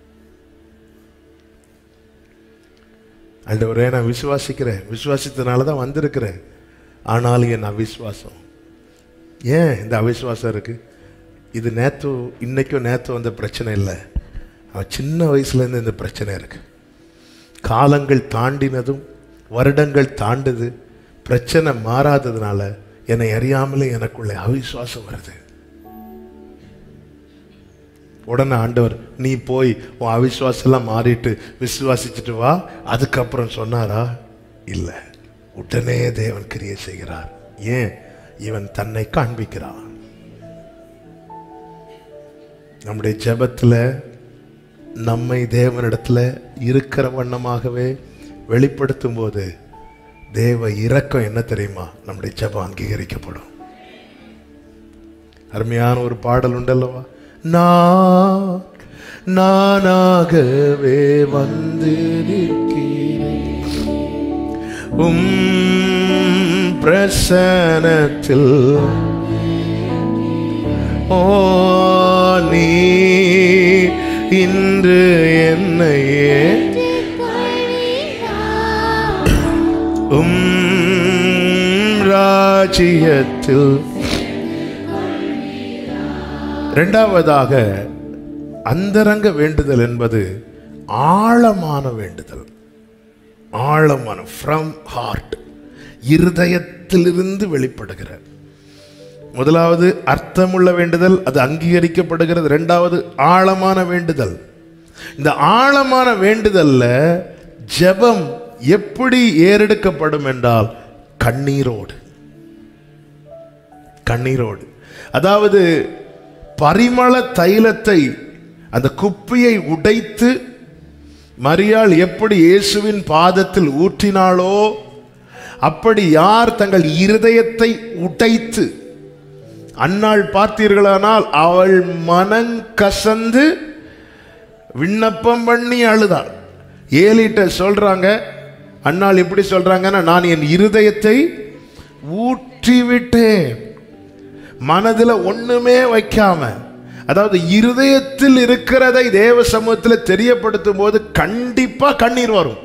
ஆண்டவரே நான் விசுவாசிக்கிறேன் விசுவாசித்தனால தான் வந்திருக்கிறேன் ஆனாலும் என் அவிசுவாசம் ஏன் இந்த அவிசுவாசம் இருக்கு இது நேத்து இன்னைக்கும் நேத்து வந்த பிரச்சனை இல்லை அவன் சின்ன வயசுலேருந்து இந்த பிரச்சனை இருக்கு காலங்கள் தாண்டினதும் வருடங்கள் தாண்டுது பிரச்சனை மாறாததுனால என்னை அறியாமலே எனக்குள்ள அவிசுவாசம் வருது உடனே ஆண்டவர் நீ போய் உன் அவிசுவாசம் எல்லாம் மாறிட்டு விசுவாசிச்சுட்டு வா அதுக்கப்புறம் சொன்னாரா இல்லை உடனே தேவன் கிரியை செய்கிறார் ஏன் இவன் தன்னை காண்பிக்கிறான் நம்முடைய ஜெபத்துல நம்மை தேவனிடத்துல இருக்கிற வண்ணமாகவே வெளிப்படுத்தும் போது தேவ இரக்கம் என்ன தெரியுமா நம்முடைய ஜெபம் அங்கீகரிக்கப்படும் அருமையான ஒரு பாடல் உண்டல்லவா நான் நானாகவே வந்து நிற்கிறேன் உம் பிரசனத்தில் ஓ நீ இன்று என்னையே உம் ராஜ்யத்தில் இரண்டாவதாக அந்தரங்க வேண்டுதல் என்பது ஆழமான வேண்டுதல் ஆழமான ஃப்ரம் ஹார்ட் இருதயத்திலிருந்து வெளிப்படுகிற முதலாவது அர்த்தமுள்ள வேண்டுதல் அது அங்கீகரிக்கப்படுகிறது இரண்டாவது ஆழமான வேண்டுதல் இந்த ஆழமான வேண்டுதல்ல ஜெபம் எப்படி ஏறெடுக்கப்படும் என்றால் கண்ணீரோடு கண்ணீரோடு அதாவது பரிமள தைலத்தை அந்த குப்பியை உடைத்து மரியாள் எப்படி இயேசுவின் பாதத்தில் ஊற்றினாளோ அப்படி யார் தங்கள் இருதயத்தை உடைத்து அன்னாள் பார்த்தீர்களானால் அவள் மனங்கசந்து விண்ணப்பம் பண்ணி அழுதாள் ஏலிட்ட சொல்றாங்க அன்னாள் எப்படி சொல்றாங்கன்னா நான் என் இருதயத்தை ஊற்றி விட்டேன் மனதில் ஒண்ணுமே வைக்காம அதாவது இருதயத்தில் இருக்கிறதை தேவ சமூகத்தில் தெரியப்படுத்தும் போது கண்டிப்பா கண்ணீர் வரும்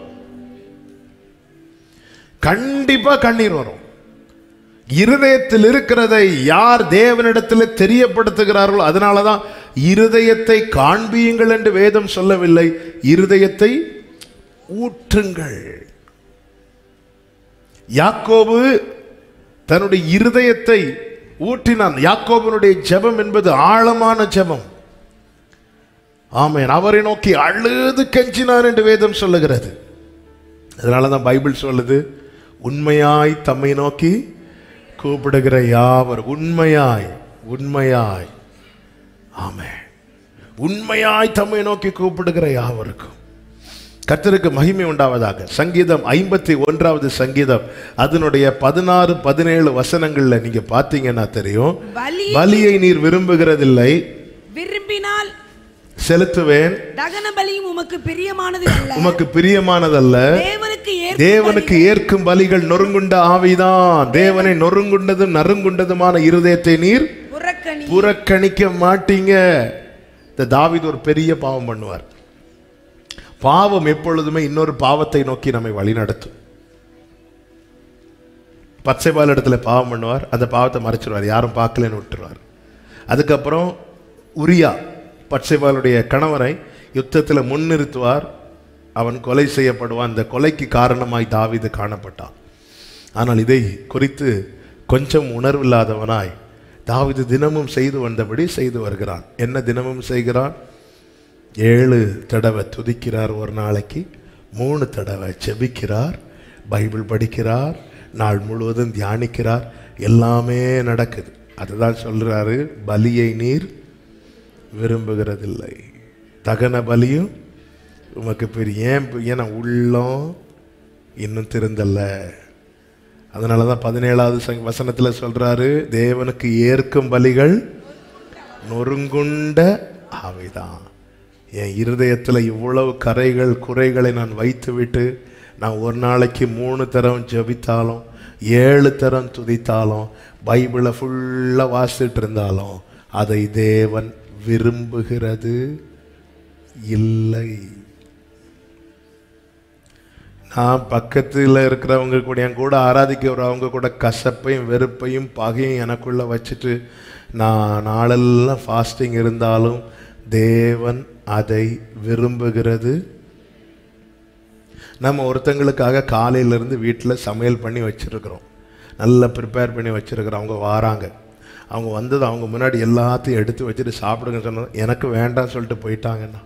கண்டிப்பா கண்ணீர் வரும் இருதயத்தில் இருக்கிறதை யார் தேவனிடத்தில் தெரியப்படுத்துகிறார்களோ அதனாலதான் இருதயத்தை காண்பியுங்கள் என்று வேதம் சொல்லவில்லை இருதயத்தை ஊற்றுங்கள் யாக்கோபு தன்னுடைய இருதயத்தை ஊற்றினான் யாக்கோபனுடைய ஜெபம் என்பது ஆழமான ஜெபம் ஆமென் அவரை நோக்கி அழுது கெஞ்சினார் என்று வேதம் சொல்லுகிறது அதனால தான் பைபிள் சொல்லுது உண்மையாய் தம்மை நோக்கி கூப்பிடுகிற யாவர் உண்மையாய் உண்மையாய் ஆமே உண்மையாய் தம்மை நோக்கி கூப்பிடுகிற யாவருக்கும் கர்த்தருக்கு மகிமை உண்டாவதாக சங்கீதம் ஐம்பத்தி ஒன்றாவது சங்கீதம் அதனுடைய பதினாறு பதினேழு வசனங்கள்ல நீங்க பார்த்தீங்கன்னா தெரியும் பலி பலியை நீர் விரும்புகிறதில்லை விரும்பினால் செலுத்துவேன் தகன பலியும் உமக்கு பிரியமானது அல்ல உமக்கு பிரியமானதல்ல தேவனுக்கு ஏற்ற தேவனுக்கு ஏற்கும் பலிகள் நொறுங்குண்ட ஆவிதான் தேவனை நொறுங்குண்டதும் நறுங்குண்டதுமான இருதயத்தை நீர் புறக்கணி புறக்கணிக்க மாட்டீங்க இந்த தாவீது ஒரு பெரிய பாவம் பண்ணுவார் பாவம் எப்பொழுதுமே இன்னொரு பாவத்தை நோக்கி நம்மை வழிநடத்தும் பச்சைபால் இடத்துல பாவம் பண்ணுவார் அந்த பாவத்தை மறைச்சிருவார் யாரும் பார்க்கலன்னு விட்டுருவார் அதுக்கப்புறம் உரியா பச்சைபாலுடைய கணவரை யுத்தத்தில் முன்னிறுத்துவார் அவன் கொலை செய்யப்படுவான் அந்த கொலைக்கு காரணமாய் தாவீது காணப்பட்டான் ஆனால் இதை குறித்து கொஞ்சம் உணர்வில்லாதவனாய் தாவீது தினமும் செய்து வந்தபடி செய்து வருகிறான் என்ன தினமும் செய்கிறான் ஏழு தடவை துதிக்கிறார் ஒரு நாளைக்கு மூணு தடவை செபிக்கிறார் பைபிள் படிக்கிறார் நாள் முழுவதும் தியானிக்கிறார் எல்லாமே நடக்குது அதுதான் சொல்றாரு பலியை நீர் விரும்புகிறதில்லை தகன பலியும் உமக்கு பெரிய ஏன் ஏன்னா உள்ளம் இன்னும் திருந்தல்ல அதனால தான் பதினேழாவது சங்க வசனத்தில் சொல்றாரு தேவனுக்கு ஏற்கும் பலிகள் நொறுங்குண்ட ஆவிதான் என் இருதயத்தில் இவ்வளவு கரைகள் குறைகளை நான் வைத்துவிட்டு நான் ஒரு நாளைக்கு மூணு தரம் ஜெபித்தாலும் ஏழு தரம் துதித்தாலும் பைபிளை ஃபுல்லாக வாசிட்டு இருந்தாலும் அதை தேவன் விரும்புகிறது இல்லை நான் பக்கத்தில் இருக்கிறவங்க கூட என் கூட ஆராதிக்கிறவங்க கூட கசப்பையும் வெறுப்பையும் பகையும் எனக்குள்ள வச்சுட்டு நான் நாளெல்லாம் ஃபாஸ்டிங் இருந்தாலும் தேவன் அதை விரும்புகிறது நம்ம ஒருத்தங்களுக்காக காலையிலேருந்து வீட்டில் சமையல் பண்ணி வச்சுருக்கிறோம் நல்லா ப்ரிப்பேர் பண்ணி வச்சுருக்கிறோம் அவங்க வாராங்க அவங்க வந்தது அவங்க முன்னாடி எல்லாத்தையும் எடுத்து வச்சுட்டு சாப்பிடுங்க சொன்னது எனக்கு வேண்டாம்னு சொல்லிட்டு போயிட்டாங்கண்ணா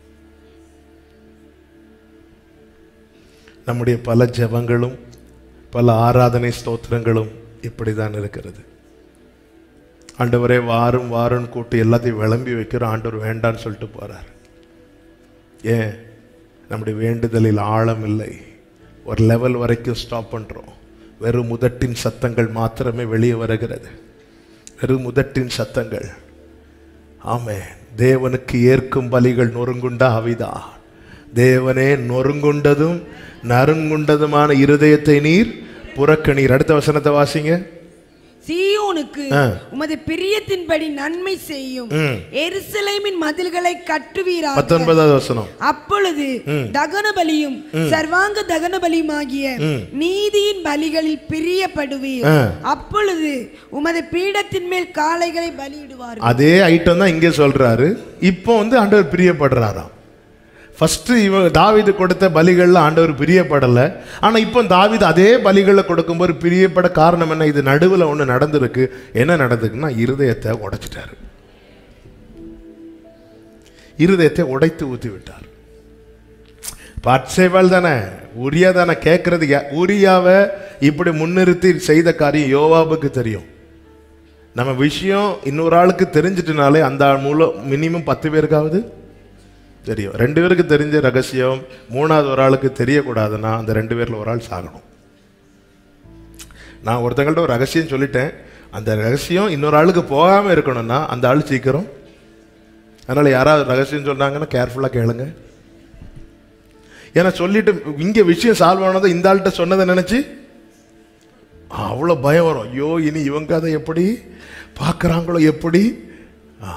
நம்முடைய பல ஜெபங்களும் பல ஆராதனை ஸ்தோத்திரங்களும் இப்படி தான் இருக்கிறது ஆண்டவரே வாரும் வாரும் கூட்டி எல்லாத்தையும் விளம்பி வைக்கிற ஆண்டவர் வேண்டான்னு சொல்லிட்டு போறார் ஏன் நம்முடைய வேண்டுதலில் ஆழம் இல்லை ஒரு லெவல் வரைக்கும் ஸ்டாப் பண்றோம் வெறும் முதட்டின் சத்தங்கள் மாத்திரமே வெளியே வருகிறது வெறும் முதட்டின் சத்தங்கள் ஆமே தேவனுக்கு ஏற்கும் பலிகள் நொறுங்குண்ட அவிதா தேவனே நொறுங்குண்டதும் நறுங்குண்டதுமான இருதயத்தை நீர் புறக்கணீர் அடுத்த வசனத்தை வாசிங்க சீயோனுக்கு ஆ. உமது பிரியத்தின்படி நன்மை செய்யும் ம். எருசலேமின் மதில்களை கட்டுவீராக பத்தொன்பதாவது வசனம் அப்பொழுது தகன பலியும் சர்வாங்க தகன பலியுமாகிய நீதியின் பலிகளில் பிரியப்படுவீர் ஆ. அப்பொழுது உமது பீடத்தின் மேல் காளைகளை பலியிடுவார்கள் அதே ஐட்டம் தான் இங்கே சொல்றாரு இப்போ வந்து ஆண்டவர் பிரியப்படுறாராம் ஃபர்ஸ்ட் இவ தாவீது கொடுத்த பலிகள்ல ஆண்டவர் பிரியப்படலை ஆனா இப்போ தாவீது அதே பலிகளை கொடுக்கும்போது பிரியப்பட காரணம் என்ன இது நடுவில் ஒன்று நடந்திருக்கு என்ன நடந்திருக்குன்னா இருதயத்தை உடைச்சிட்டாரு இருதயத்தை உடைத்து ஊத்தி விட்டார் பட்சேபால் தானே உரியா தானே கேட்கறது யா- உரியாவை இப்படி முன்னிறுத்தி செய்த காரியம் யோவாபுக்கு தெரியும் நம்ம விஷயம் இன்னொரு ஆளுக்கு தெரிஞ்சிட்டனாலே அந்த ஆள் மூலம் மினிமம் பத்து பேருக்காவது தெரியும் ரெண்டு பேருக்கு தெரிஞ்ச ரகசியம் மூணாவது ஒரு ஆளுக்கு தெரியக்கூடாதுன்னா அந்த ரெண்டு பேர்ல ஒரு ஆள் சாகணும் நான் ஒருத்தங்கள்ட்ட ஒரு ரகசியம் சொல்லிட்டேன் அந்த ரகசியம் இன்னொரு ஆளுக்கு போகாம இருக்கணும்னா அந்த ஆள் சீக்கிரம் அதனால யாராவது ரகசியம் சொன்னாங்கன்னா கேர்ஃபுல்லாக கேளுங்க ஏன்னா சொல்லிட்டு இங்க விஷயம் சால்வ் ஆனதை இந்த ஆள்கிட்ட சொன்னதை நினைச்சு அவ்வளோ பயம் வரும் ஐயோ இனி இவங்க அதை எப்படி பார்க்குறாங்களோ எப்படி ஆ.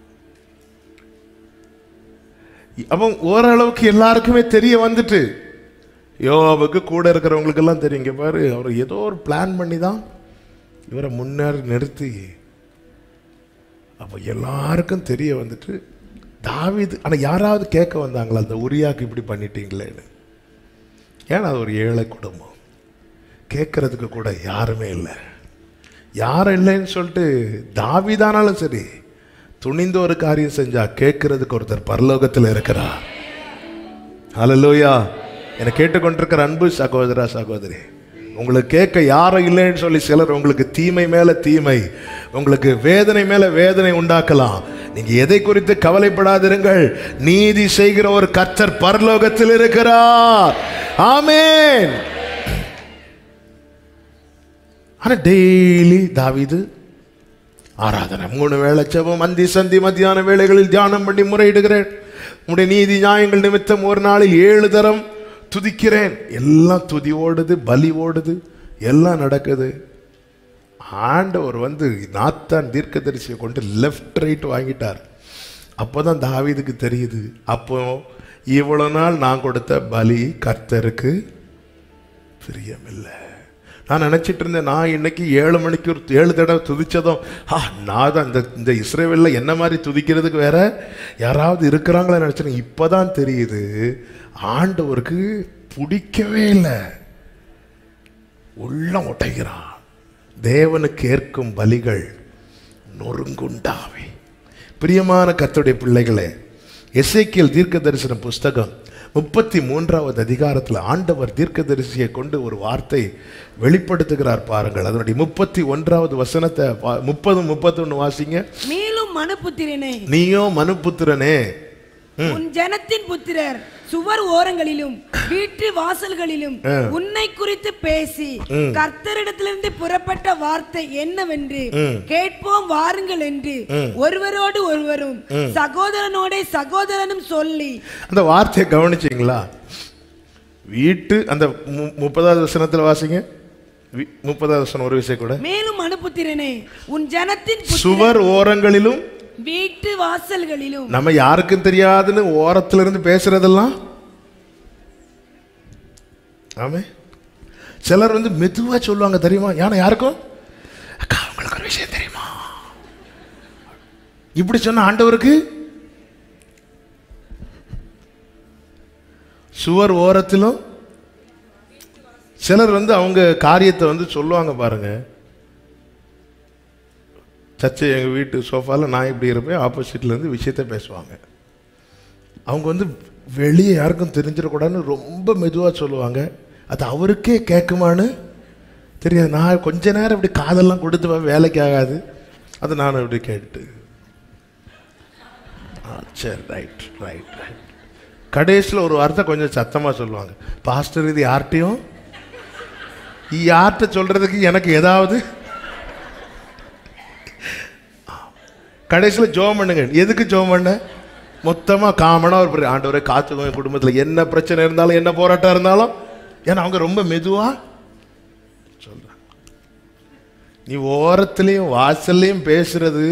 அப்போ ஓரளவுக்கு எல்லாருக்குமே தெரிய வந்துட்டு யோவாவுக்கு கூட இருக்கிறவங்களுக்கெல்லாம் தெரியும் இங்க பாரு அவர் ஏதோ ஒரு பிளான் பண்ணி தான் இவரை முன்னேறி நிறுத்தி அப்போ எல்லாருக்கும் தெரிய வந்துட்டு தாவீது ஆனால் யாராவது கேட்க வந்தாங்களா அந்த உரியாக்கு இப்படி பண்ணிட்டீங்களேன்னு ஏன்னா அது ஒரு ஏழை குடும்பம் கேட்கறதுக்கு கூட யாருமே இல்லை யாரும் இல்லைன்னு சொல்லிட்டு தாவிதானாலும் சரி துணிந்து ஒரு காரியம் செஞ்சா கேட்கறதுக்கு ஒருத்தர் பரலோகத்தில் இருக்கிறார் ஹalleluya என்னை கேட்டுக்கொண்டிருக்கிற அன்பு சகோதரா சகோதரி உங்களுக்கு கேட்க யாரும் இல்லைன்னு சொல்லி சிலர் உங்களுக்கு தீமை மேல தீமை உங்களுக்கு வேதனை மேல வேதனை உண்டாக்கலாம் நீங்க எதை குறித்து கவலைப்படாதிருங்கள் நீதி செய்கிற ஒரு கர்த்தர் பரலோகத்தில் இருக்கிறார் ஆமென் ஆனா டெய்லி தாவீது ஆராதனை மூணு வேளை ஜெபம் அந்தி சந்தி மத்தியான வேளைகளில் தியானம் பண்ணி முறையிடுகிறேன் உம்முடைய நீதி நியாயங்கள் நிமித்தம் ஒரு நாளில் ஏழு தரம் துதிக்கிறேன் எல்லாம் துதி ஓடுது பலி ஓடுது எல்லாம் நடக்குது ஆண்டவர் வந்து நாத்தான் தீர்க்கதரிசியை கொண்டு லெஃப்ட் ரைட் வாங்கிட்டார் அப்போதான் தாவீதுக்கு தெரியுது அப்போ இவ்வளவு நாள் நான் கொடுத்த பலி கர்த்தருக்கு பிரியமில்லை நான் நினைச்சிட்டு இருந்தேன் நான் இன்னைக்கு ஏழு மணிக்கு ஒரு ஏழு தடவை துதிச்சதும் ஆ நான் தான் இந்த இந்த இஸ்ரேவேலில் என்ன மாதிரி துதிக்கிறதுக்கு வேற யாராவது இருக்கிறாங்களா நினைச்சேன் இப்போதான் தெரியுது ஆண்டவருக்கு பிடிக்கவே இல்லை உள்ளம் உடைகிறான் தேவனுக்கு ஏற்கும் பலிகள் நொறுங்குண்டாவே பிரியமான கர்த்தருடைய பிள்ளைகளே எசேக்கியல் தீர்க்க தரிசன புஸ்தகம் முப்பத்தி மூன்றாவது அதிகாரத்தில் ஆண்டவர் தீர்க்கதரிசியை கொண்டு ஒரு வார்த்தை வெளிப்படுத்துகிறார் பாருங்கள் அதனுடைய முப்பத்தி ஒன்றாவது வசனத்தை வா- முப்பது முப்பத்தொன்னு வாசிங்க மேலும் மனுபுத்திரனே நீயோ மனுபுத்திரனே உன் ஜனத்தின் புத்திரர் சுவர் ஓரங்களிலும் வீட்டு வாசல்களிலும் உன்னை குறித்து பேசி கர்த்தரிடத்திலிருந்து புறப்பட்ட வார்த்தை என்னவென்று கேட்போம் வாருங்கள் என்று ஒருவரோடு ஒருவரும் சகோதரனோட சகோதரனும் சொல்லி அந்த வார்த்தையை கவனிச்சிங்களா வீட்டு அந்த மு- முப்பதாவது வசனத்தில் வாசிங்க வி- முப்பதாவது வசனம் ஒரு விஷயம் கூட மேலும் அனுப்புத்திரனே உன் ஜனத்தின் புத்திரர் சுவர் ஓரங்களிலும் வீட்டு வாசல்களிலும் நம்ம யாருக்கும் தெரியாதுன்னு ஓரத்துல இருந்து பேசுறதெல்லாம் ஆமே சிலர் வந்து மெதுவா சொல்லுவாங்க தெரியுமா ஏன்னா யாருக்கும் அக்கா உங்களுக்கு ஒரு விஷயம் தெரியுமா இப்படி சொன்ன ஆண்டவருக்கு சுவர் ஓரத்திலும் சிலர் வந்து அவங்க காரியத்தை வந்து சொல்லுவாங்க பாருங்க சர்ச்சை எங்கள் வீட்டு சோஃபாவில் நான் இப்படி இருப்பேன் ஆப்போசிட்ல இருந்து விஷயத்த பேசுவாங்க அவங்க வந்து வெளியே யாருக்கும் தெரிஞ்சிடக்கூடாதுன்னு ரொம்ப மெதுவாக சொல்லுவாங்க அது அவருக்கே கேட்குமான்னு தெரியாது நான் கொஞ்ச நேரம் இப்படி காதெல்லாம் கொடுத்து வா, வேலைக்கு ஆகாது அது நான் இப்படி கேட்டு ஆ சரி ரைட் ரைட் ரைட் கடைசியில் ஒரு வார்த்தை கொஞ்சம் சத்தமாக சொல்லுவாங்க பாஸ்டர் இது யார்கிட்டையும் யார்கிட்ட சொல்கிறதுக்கு எனக்கு ஏதாவது கடைசியில் ஜோம் பண்ணுங்க எதுக்கு ஜோம் பண்ண மொத்தமாக காமனாக ஒரு பெரிய ஆண்டவரை காத்துக்கோங்க என் குடும்பத்தில் என்ன பிரச்சனை இருந்தாலும் என்ன போராட்டம் இருந்தாலும் ஏன்னா அவங்க ரொம்ப மெதுவாக சொல்கிறாங்க நீ ஓரத்துலேயும் வாசல்லையும் பேசுறது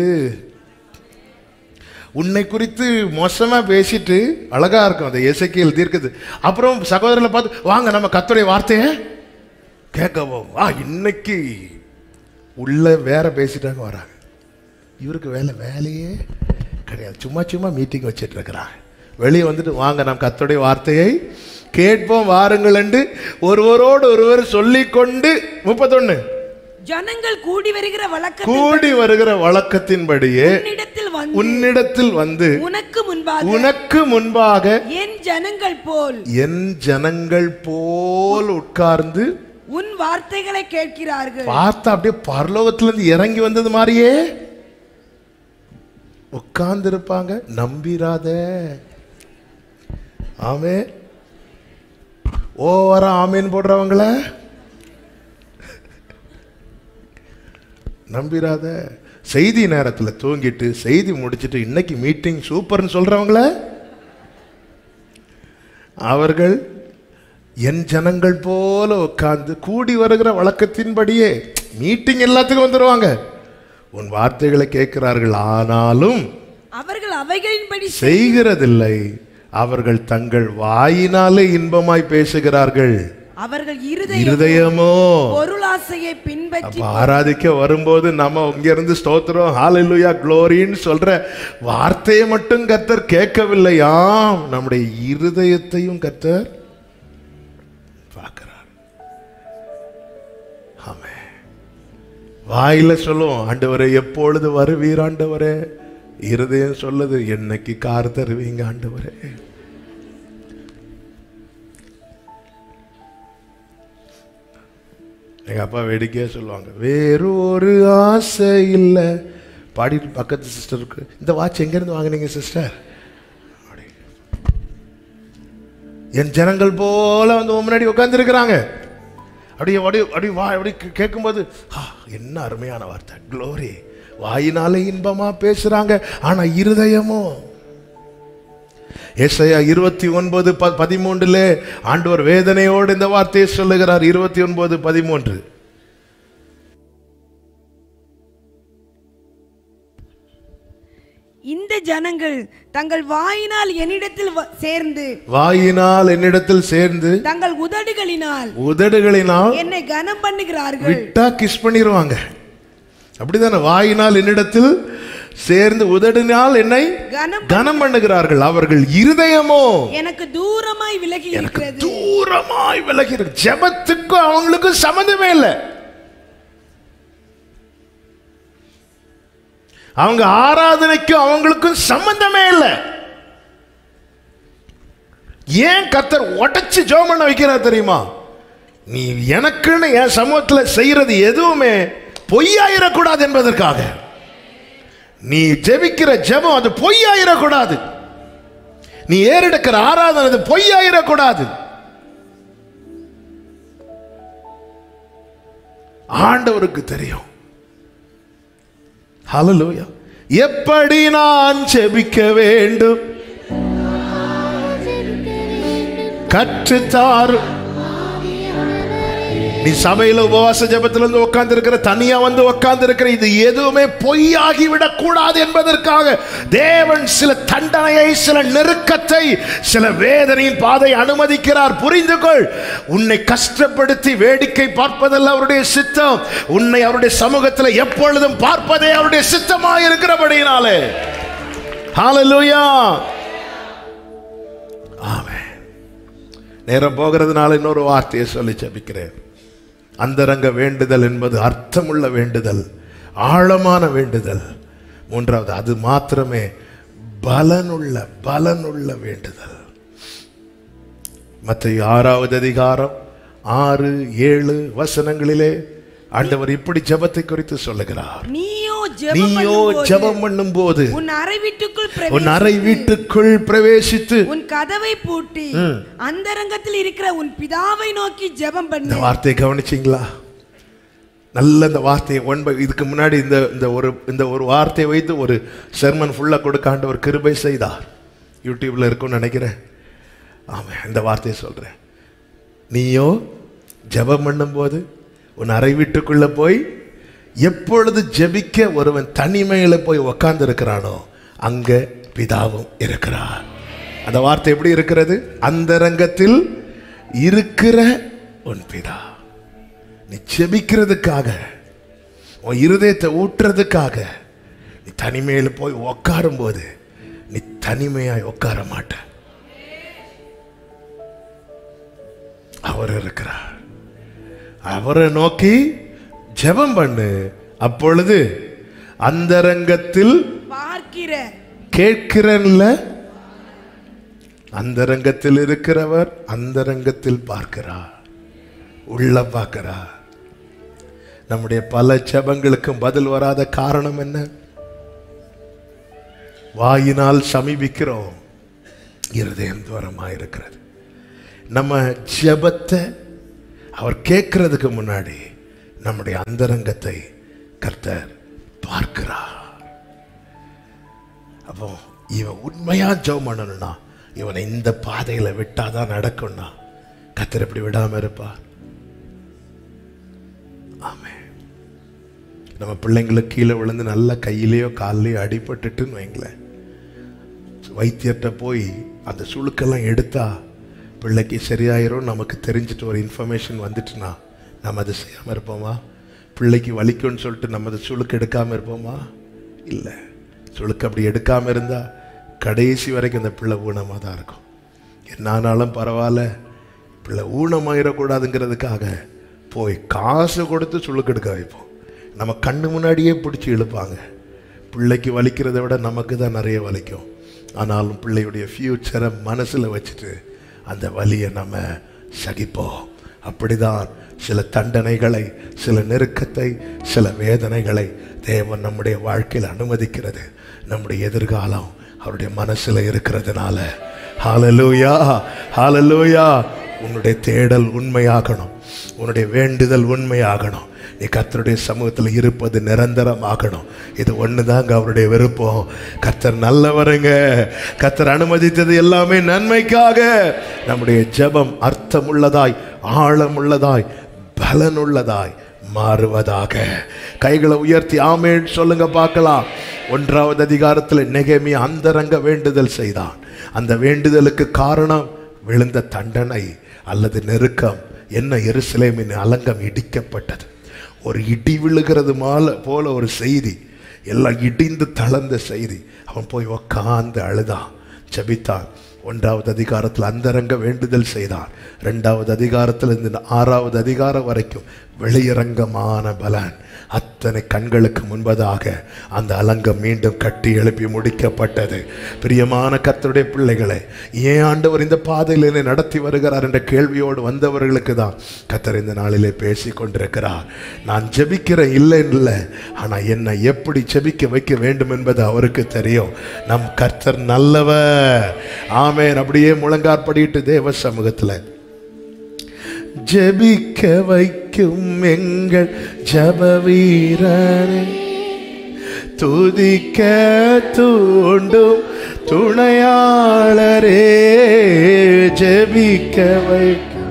உன்னை குறித்து மோசமாக பேசிட்டு அழகா இருக்கும் அந்த இசைக்கியல் தீர்க்குது அப்புறம் சகோதரர்களை பார்த்து வாங்க நம்ம கத்துடைய வார்த்தையை கேட்கவும் ஆ இன்னைக்கு உள்ள வேற பேசிட்டாங்க வராங்க இவருக்கு வேலை வேலையே கிடையாது சும்மா சும்மா மீட்டிங் வச்சிட்டு இருக்கிறாங்க வெளியே வந்துட்டு வாங்க நாம் கர்த்தருடைய வார்த்தையை கேட்போம் வாருங்கள் என்று ஒருவரோடு ஒருவர் சொல்லிக்கொண்டு முப்பத்தொன்னு ஜனங்கள் கூடி வருகிற வழக்கத்தில் கூடி வருகிற வழக்கத்தின்படியே உன்னிடத்தில் வந்து உன்னிடத்தில் வந்து உனக்கு முன்பாக முன்பாக உனக்கு முன்பாக என் ஜனங்கள் போல் என் ஜனங்கள் போல் உட்கார்ந்து உன் வார்த்தைகளை கேட்கிறார்கள் பார்த்தா அப்படியே பரலோகத்துல இருந்து இறங்கி வந்தது மாதிரியே உட்கார்ந்து இருப்பாங்க நம்பிராத ஆமே ஓவரா ஆமேன்னு போடுறவங்கள நம்பிராத செய்தி நேரத்தில் தூங்கிட்டு செய்தி முடிச்சிட்டு இன்னைக்கு மீட்டிங் சூப்பர்னு சொல்றவங்கள அவர்கள் என் ஜனங்கள் போல உட்கார்ந்து கூடி வருகிற வழக்கத்தின்படியே மீட்டிங் எல்லாத்துக்கும் வந்துருவாங்க உன் வார்த்தைகளை கேட்கிறார்கள் ஆனாலும் அவர்கள் அவைகளின்படி செய்கிறதில்லை அவர்கள் தங்கள் வாயினாலே இன்பமாய் பேசுகிறார்கள் அவர்கள் இருதயம் இருதயமோ பொருளாசையை பின்பற்றி அப்ப ஆராதிக்க வரும்போது நம்ம இங்க இருந்து ஸ்தோத்திரம் ஹalleluya க்ளோரின்னு சொல்ற வார்த்தையை மட்டும் கர்த்தர் கேட்கவில்லையாம் நம்முடைய இருதயத்தையும் கர்த்தர் பார்க்கிறார் ஆமே வாயில சொல்லுவோம் ஆண்டவரே எப்பொழுது வருவீர் ஆண்டவரே இருதயம் சொல்லுது என்னைக்கு கார் தருவீங்க ஆண்டவரே எங்க அப்பா வேடிக்கையா சொல்லுவாங்க வேறு ஒரு ஆசை இல்லை பாடிட்டு பக்கத்து சிஸ்டருக்கு இந்த வாட்ச் எங்கேருந்து வாங்குனீங்க சிஸ்டர் என் ஜனங்கள் போல வந்து உன் முன்னாடி உட்காந்துருக்கிறாங்க அப்படியே அப்படியே அப்படியே வா அப்படி கே- கேட்கும்போது ஆ, என்ன அருமையான வார்த்தை க்ளோரி வாயினாலே இன்பமா பேசுறாங்க ஆனா இருதயமோ ஏசாயா இருபத்தி ஒன்பது ப- பதிமூன்றுலே ஆண்டவர் வேதனையோடு இந்த வார்த்தையை சொல்லுகிறார் இருபத்தி ஒன்பது பதிமூன்று இந்த ஜனங்கள் தங்கள் வாயினால் என்னிடத்தில் வ- சேர்ந்து வாயினால் என்னிடத்தில் சேர்ந்து தங்கள் உதடுகளினால் உதடுகளினால் என்னை கனம் பண்ணுகிறார்கள் விட்டா கிஸ் பண்ணிடுவாங்க அப்படிதானே வாயினால் என்னிடத்தில் சேர்ந்து உதடினால் என்னை கனம் கனம் பண்ணுகிறார்கள் அவர்கள் இருதயமோ எனக்கு தூரமாய் விலகி எனக்கு இருக்கிறது தூரமாய் விலகிறது ஜெபத்துக்கும் அவங்களுக்கும் சம்மந்தமே இல்லை அவங்க ஆராதனைக்கும் அவங்களுக்கும் சம்பந்தமே இல்லை ஏன் கத்தர் உடைச்சு ஜெபம் பண்ண வைக்கிறார் தெரியுமா நீ எனக்குன்னு என் சமூகத்தில் செய்யறது எதுவுமே பொய்யாயிடக்கூடாது என்பதற்காக நீ ஜெபிக்கிற ஜெபம் அது பொய்யாயிடக்கூடாது நீ ஏறெடுக்கிற ஆராதனை அது பொய்யாயிடக்கூடாது ஆண்டவருக்கு தெரியும் ஹalleluya எப்படி நான் ஜெபிக்க வேண்டும் கற்றுத்தாரும் நீ சபையில உபவாச ஜெபத்துல இருந்து உட்கார்ந்து இருக்கிற தனியா வந்து உட்கார்ந்து இருக்கிற இது எதுவுமே பொய்யாகி விடக் கூடாது என்பதற்காக தேவன் சில தண்டனையை சில நெருக்கத்தை சில வேதனையின் பாதை அனுமதிக்கிறார் புரிந்து கொள் உன்னை கஷ்டப்படுத்தி வேடிக்கை பார்ப்பதல்ல அவருடைய சித்தம் உன்னை அவருடைய சமூகத்தில் எப்பொழுதும் பார்ப்பதே அவருடைய சித்தமாக இருக்கிறபடியினாலே ஹalleluya ஆமென் நேரம் போகிறதுனால இன்னொரு வார்த்தையை சொல்லி ஜெபிக்கிறேன் அந்தரங்க வேண்டுதல் என்பது அர்த்தமுள்ள வேண்டுதல் ஆழமான வேண்டுதல் மூன்றாவது அது மாத்திரமே பலனுள்ள பலனுள்ள வேண்டுதல் மற்ற ஆறாவது அதிகாரம் ஆறு ஏழு வசனங்களிலே ஆண்டவர் இப்படி ஜெபத்தை குறித்து சொல்லுகிறார் நீயோ ஜெபம் நீயோ பண்ணும்போது ஜெபம் பண்ணும்போது உன் அறை வீட்டுக்குள் உன் அறை பிரவேசித்து வீட்டுக்குள் பிரவேசித்து உன் கதவை பூட்டி அந்தரங்கத்தில் இருக்கிற உன் பிதாவை நோக்கி ஜெபம் இந்த பண்ணு வார்த்தையை கவனிச்சிங்களா நல்ல இந்த வார்த்தையை ஒன் பை இதுக்கு முன்னாடி இந்த இந்த ஒரு இந்த ஒரு வார்த்தையை வைத்து ஒரு செர்மன் ஃபுல்லாக கொடுக்க ஆண்டவர் கிருபை செய்தார் யூடியூப்ல இருக்கும்னு நினைக்கிறேன் ஆமாம் இந்த வார்த்தையை சொல்கிறேன் நீயோ ஜெபம் பண்ணும்போது உன் அறை வீட்டுக்குள்ள போய் எப்பொழுது ஜெபிக்க ஒருவன் தனிமையில போய் உக்காந்து இருக்கிறானோ அங்க பிதாவும் இருக்கிறார் அந்த வார்த்தை எப்படி இருக்கிறது அந்தரங்கத்தில் இருக்கிற உன் பிதா நீ ஜெபிக்கிறதுக்காக உன் இருதயத்தை ஊட்டுறதுக்காக நீ தனிமையில் போய் உட்காரும் போது நீ தனிமையாய் உட்கார மாட்ட அவர் இருக்கிறார் அவரை நோக்கி ஜெபம் பண்ணு அப்பொழுது அந்தரங்கத்தில் பார்க்கிற கேட்கிறன்ல அந்தரங்கத்தில் இருக்கிறவர் அந்தரங்கத்தில் பார்க்கிறார் உள்ள பார்க்கிறார் நம்முடைய பல ஜெபங்களுக்கும் பதில் வராத காரணம் என்ன வாயினால் சமீபிக்கிறோம் இருதயம் தூரமா இருக்கிறது நம்ம ஜெபத்தை அவர் கேட்கறதுக்கு முன்னாடி நம்முடைய அந்தரங்கத்தை கர்த்தர் பார்க்கிறார் அப்போ இவன் உண்மையா ஜெபம் பண்ணணும்னா இவனை இந்த பாதையில விட்டாதான் நடக்கும்னா கர்த்தர் எப்படி விடாம இருப்பார் ஆமே நம்ம பிள்ளைங்களுக்கு கீழே விழுந்து நல்லா கையிலேயோ கால்லையோ அடிபட்டுட்டுன்னு வைங்களேன் வைத்தியர்கிட்ட போய் அந்த சுளுக்கெல்லாம் எடுத்தா பிள்ளைக்கு சரியாயிரும் நமக்கு தெரிஞ்சிட்டு ஒரு இன்ஃபர்மேஷன் வந்துட்டுனா நம்ம அதை செய்யாமல் இருப்போமா பிள்ளைக்கு வலிக்கும்னு சொல்லிட்டு நம்ம அதை சுளுக்கு எடுக்காமல் இருப்போமா இல்லை சுளுக்கு அப்படி எடுக்காமல் இருந்தால் கடைசி வரைக்கும் அந்த பிள்ளை ஊனமாக தான் இருக்கும் என்னானாலும் பரவாயில்ல பிள்ளை ஊனமாயிடக்கூடாதுங்கிறதுக்காக போய் காசு கொடுத்து சுளுக்கு எடுக்க வைப்போம் நம்ம கண்ணு முன்னாடியே பிடிச்சி இழுப்பாங்க பிள்ளைக்கு வலிக்கிறதை விட நமக்கு தான் நிறைய வலிக்கும் ஆனாலும் பிள்ளையுடைய ஃப்யூச்சரை மனசில் வச்சுட்டு அந்த வலியை நம்ம சகிப்போம் அப்படிதான் சில தண்டனைகளை சில நெருக்கத்தை சில வேதனைகளை தேவன் நம்முடைய வாழ்க்கையில் அனுமதிக்கிறது நம்முடைய எதிர்காலம் அவருடைய மனசில் இருக்கிறதுனால ஹalleluya ஹalleluya உன்னுடைய தேடல் உண்மையாகணும் உன்னுடைய வேண்டுதல் உண்மையாகணும் நீ கர்த்தருடைய சமூகத்தில் இருப்பது நிரந்தரமாகணும் இது ஒன்று தாங்க அவருடைய விருப்பம் கர்த்தர் நல்லவருங்க கர்த்தர் அனுமதித்தது எல்லாமே நன்மைக்காக நம்முடைய ஜெபம் அர்த்தமுள்ளதாய் ஆழமுள்ளதாய் பலனுள்ளதாய் மாறுவதாக கைகளை உயர்த்தி ஆமேன் சொல்லுங்க பார்க்கலாம் ஒன்றாவது அதிகாரத்தில் நெகேமியா அந்தரங்க வேண்டுதல் செய்தான் அந்த வேண்டுதலுக்கு காரணம் விழுந்த தண்டனை அல்லது நெருக்கம் என்ன எருசலேமின் அலங்கம் இடிக்கப்பட்டது ஒரு இடி விழுகிறது மால போல ஒரு செய்தி எல்லாம் இடிந்து தளர்ந்த செய்தி அவன் போய் உக்காந்து அழுதான் ஜெபித்தான் ஒன்றாவது அதிகாரத்தில் அந்தரங்க வேண்டுதல் செய்தான் ரெண்டாவது அதிகாரத்தில் இருந்து ஆறாவது அதிகாரம் வரைக்கும் வெளியரங்கமான பலன் அத்தனை கண்களுக்கு முன்பதாக அந்த அலங்கம் மீண்டும் கட்டி எழுப்பி முடிக்கப்பட்டது பிரியமான கர்த்தருடைய பிள்ளைகளை ஏன் ஆண்டவர் இந்த பாதையில் என்னை நடத்தி வருகிறார் என்ற கேள்வியோடு வந்தவர்களுக்கு தான் கர்த்தர் இந்த நாளிலே பேசி கொண்டிருக்கிறார் நான் ஜெபிக்கிறேன் இல்லைன்னு இல்லை ஆனால் என்னை எப்படி ஜெபிக்க வைக்க வேண்டும் என்பது அவருக்கு தெரியும் நம் கர்த்தர் நல்லவர் ஆமேன் அப்படியே முழங்காற்படிட்டு தேவ சமூகத்தில் ஜெபிக்க வைக்கும் எங்கள் ஜப வீரரே துதிக்க தூண்டும் துணையாளரே ஜெபிக்க வைக்கும்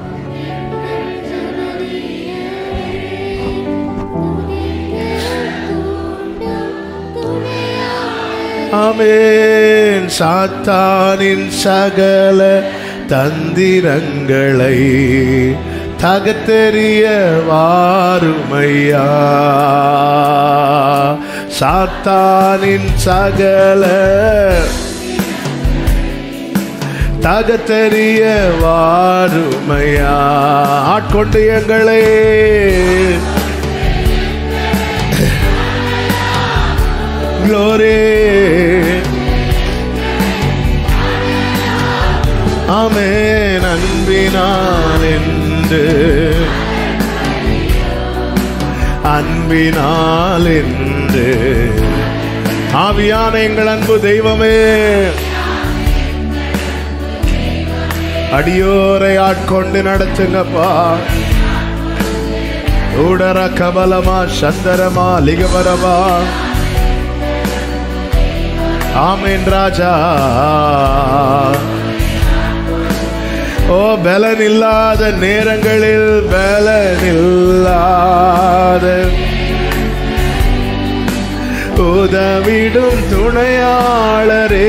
ஆமென் சாத்தானின் சகல தந்திரங்களை தகத்தெறிய வாருமையா சாத்தானின் சகல தகத்தெறிய வாருமையா ஆட்கொண்டு எங்களை glory ஆமென் அன்பினால் என்று அன்பினால் என்று ஆவியான எங்கள் அன்பு தெய்வமே அடியோரை ஆட்கொண்டு நடத்துங்கப்பா ஊடர கபலமா சந்தரமா லிகவரமா ஆமேன் ராஜா ஓ பலன் இல்லாத நேரங்களில் பலன் இல்லாத உதவிடும் துணையாளரே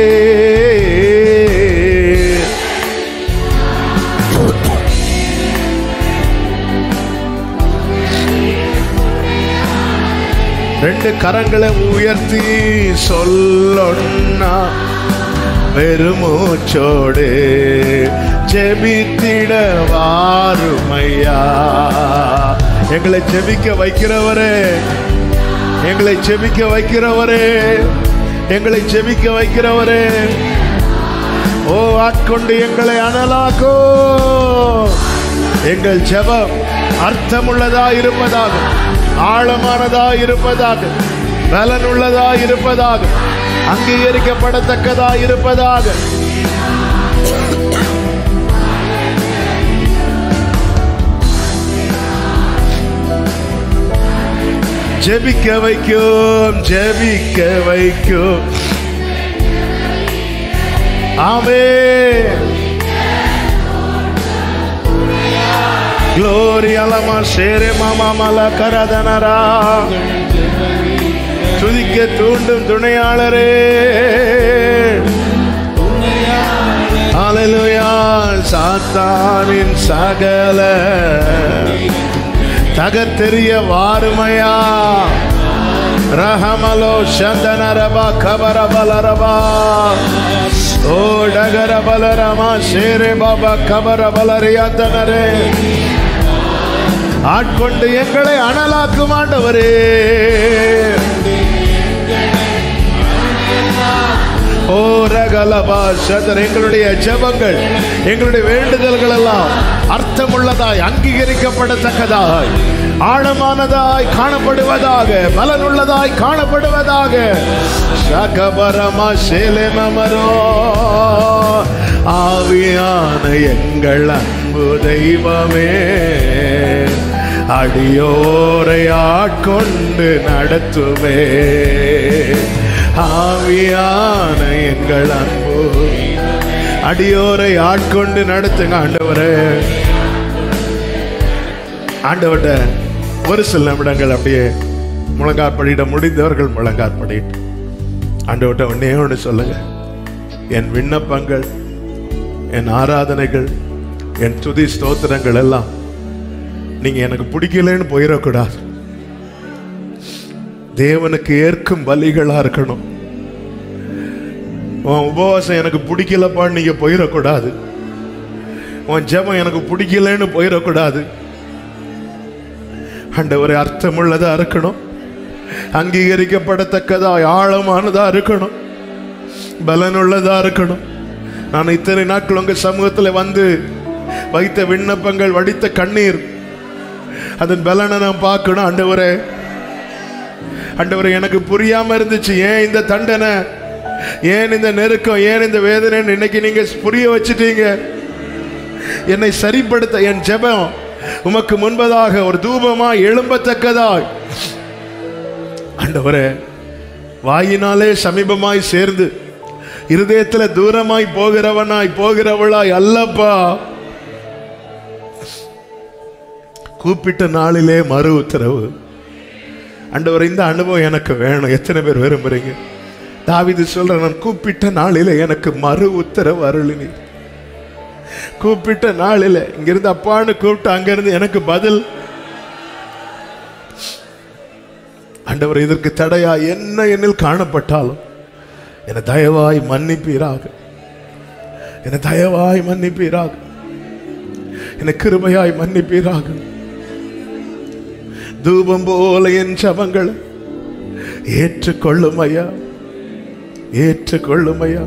ரெண்டு கரங்களை உயர்த்தி சொல்லொன்னா பெருமூச்சோடு ஜெபித்திட வாருமையா எங்களை ஜெபிக்க வைக்கிறவரே எங்களை ஜெபிக்க வைக்கிறவரே எங்களை ஜெபிக்க வைக்கிறவரே ஓ ஆட்கொண்டு எங்களை அனலாக்கோ எங்கள் ஜெபம் அர்த்தமுள்ளதா இருப்பதாக ஆழமானதா இருப்பதாக பலனுள்ளதா இருப்பதாக அங்கீகரிக்கப்படத்தக்கதா இருப்பதாக ஜெபிக்க வைக்கும் ஜெபிக்க வைக்கும் ஆமே க்ளோரி அலமா ஷேரே மாமா மல கரதனரா துதிக்க தூண்டும் துணையாளரே ஹalleluya சாத்தானின் சகல தகத்தெரிய வாருமையா ரஹமலோ சந்தனரபா கபரபலரபா ஓ டகர பலரமா ஷேரே பாபா கபர பலரியாத்தனரே ஆட்கொண்டு எங்களை அனலாக்கும் ஆண்டவரே ஓ ரகலபா சதர் எங்களுடைய ஜெபங்கள் எங்களுடைய வேண்டுதல்கள் எல்லாம் அர்த்தமுள்ளதாய் அங்கீகரிக்கப்படத்தக்கதாய் ஆழமானதாய் காணப்படுவதாக பலனுள்ளதாய் காணப்படுவதாக சகபரமா சேலேமரோ ஆவியான எங்கள் அன்பு தெய்வமே அடியோரை ஆட்கொண்டு நடத்துவே ஆவியான எங்கள் அன்பு அடியோரை ஆட்கொண்டு நடத்துங்க ஆண்டவரே ஆண்டவர்கிட்ட ஒரு சில நிமிடங்கள் அப்படியே முழங்காற்படியிட முடிந்தவர்கள் முழங்காற்படிட்டு ஆண்டவர்கிட்ட ஒன்னே ஒன்று சொல்லுங்க என் விண்ணப்பங்கள் என் ஆராதனைகள் என் துதி ஸ்தோத்திரங்கள் எல்லாம் நீங்க எனக்கு பிடிக்கலன்னு போயிடக்கூடாது தேவனுக்கு ஏற்கும் பலிகளா இருக்கணும் உன் உபவாசம் எனக்கு பிடிக்கலப்பான்னு நீங்க போயிடக்கூடாது உன் ஜெபம் எனக்கு பிடிக்கலன்னு போயிடக்கூடாது ஆண்டவரே அர்த்தமுள்ளதா இருக்கணும் அங்கீகரிக்கப்படத்தக்கதா ஆழமானதா இருக்கணும் பலனுள்ளதா இருக்கணும் நான் இத்தனை நாட்கள் உங்க சமூகத்துல வந்து வைத்த விண்ணப்பங்கள் வடித்த கண்ணீர் அதன் பலனை நான் பார்க்கணும் ஆண்டவரே ஆண்டவரே எனக்கு புரியாம இருந்துச்சு ஏன் இந்த தண்டனை ஏன் இந்த நெருக்கம் ஏன் இந்த வேதனை இன்னைக்கு நீங்க புரிய வச்சிட்டீங்க என்னை சரிப்படுத்த என் ஜெபம் உமக்கு முன்பதாக ஒரு தூபமாய் எழும்பத்தக்கதாய் ஆண்டவரே வாயினாலே சமீபமாய் சேர்ந்து இருதயத்துல தூரமாய் போகிறவனாய் போகிறவளாய் அல்லப்பா கூப்பிட்ட நாளிலே மறு உத்தரவு ஆண்டவர் இந்த அனுபவம் எனக்கு வேணும் எத்தனை பேர் விரும்புறீங்க தாவிது சொல்ற நான் கூப்பிட்ட நாளிலே எனக்கு மறு உத்தரவு அருளினி கூப்பிட்ட நாளில இங்கிருந்து அப்பான்னு கூப்பிட்டு அங்கிருந்து எனக்கு பதில் ஆண்டவர் இதற்கு தடையா என்ன என்னில் காணப்பட்டாலும் என்னை தயவாய் மன்னிப்பீராக என்னை தயவாய் மன்னிப்பீராக என்னை கிருபையாய் மன்னிப்பீராக தூபம் போல என் சபங்களை ஏற்றுக்கொள்ளும் ஐயா ஏற்றுக்கொள்ளும் ஐயா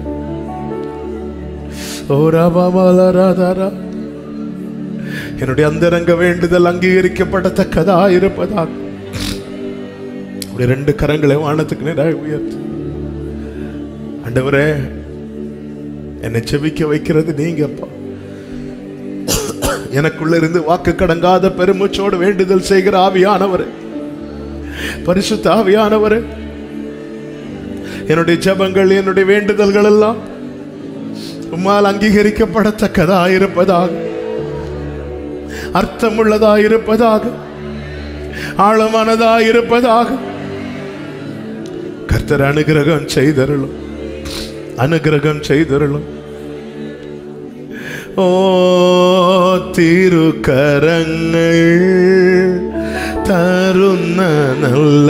ஓ ராபாபாலராதாரா என்னுடைய அந்தரங்க வேண்டுதல் அங்கீகரிக்கப்படத்தக்கதா இருப்பதாக அப்படி ரெண்டு கரங்களை வானத்துக்கு நேராக உயர்த்து ஆண்டவரே என்னை செபிக்க வைக்கிறது நீங்கப்பா எனக்குள்ள இருந்து வாக்கு கடங்காத பெருமூச்சோடு வேண்டுதல் செய்கிற ஆவியானவர் பரிசுத்த ஆவியானவர் என்னுடைய ஜெபங்கள் என்னுடைய வேண்டுதல்கள் எல்லாம் உம்மால் அங்கீகரிக்கப்படத்தக்கதா இருப்பதாக அர்த்தமுள்ளதா இருப்பதாக ஆழமானதா இருப்பதாக கர்த்தர் அனுகிரகம் செய்தருளும் அனுகிரகம் செய்தருளும் ஓ திருக்கரங்கள் തരുന്ന നല്ല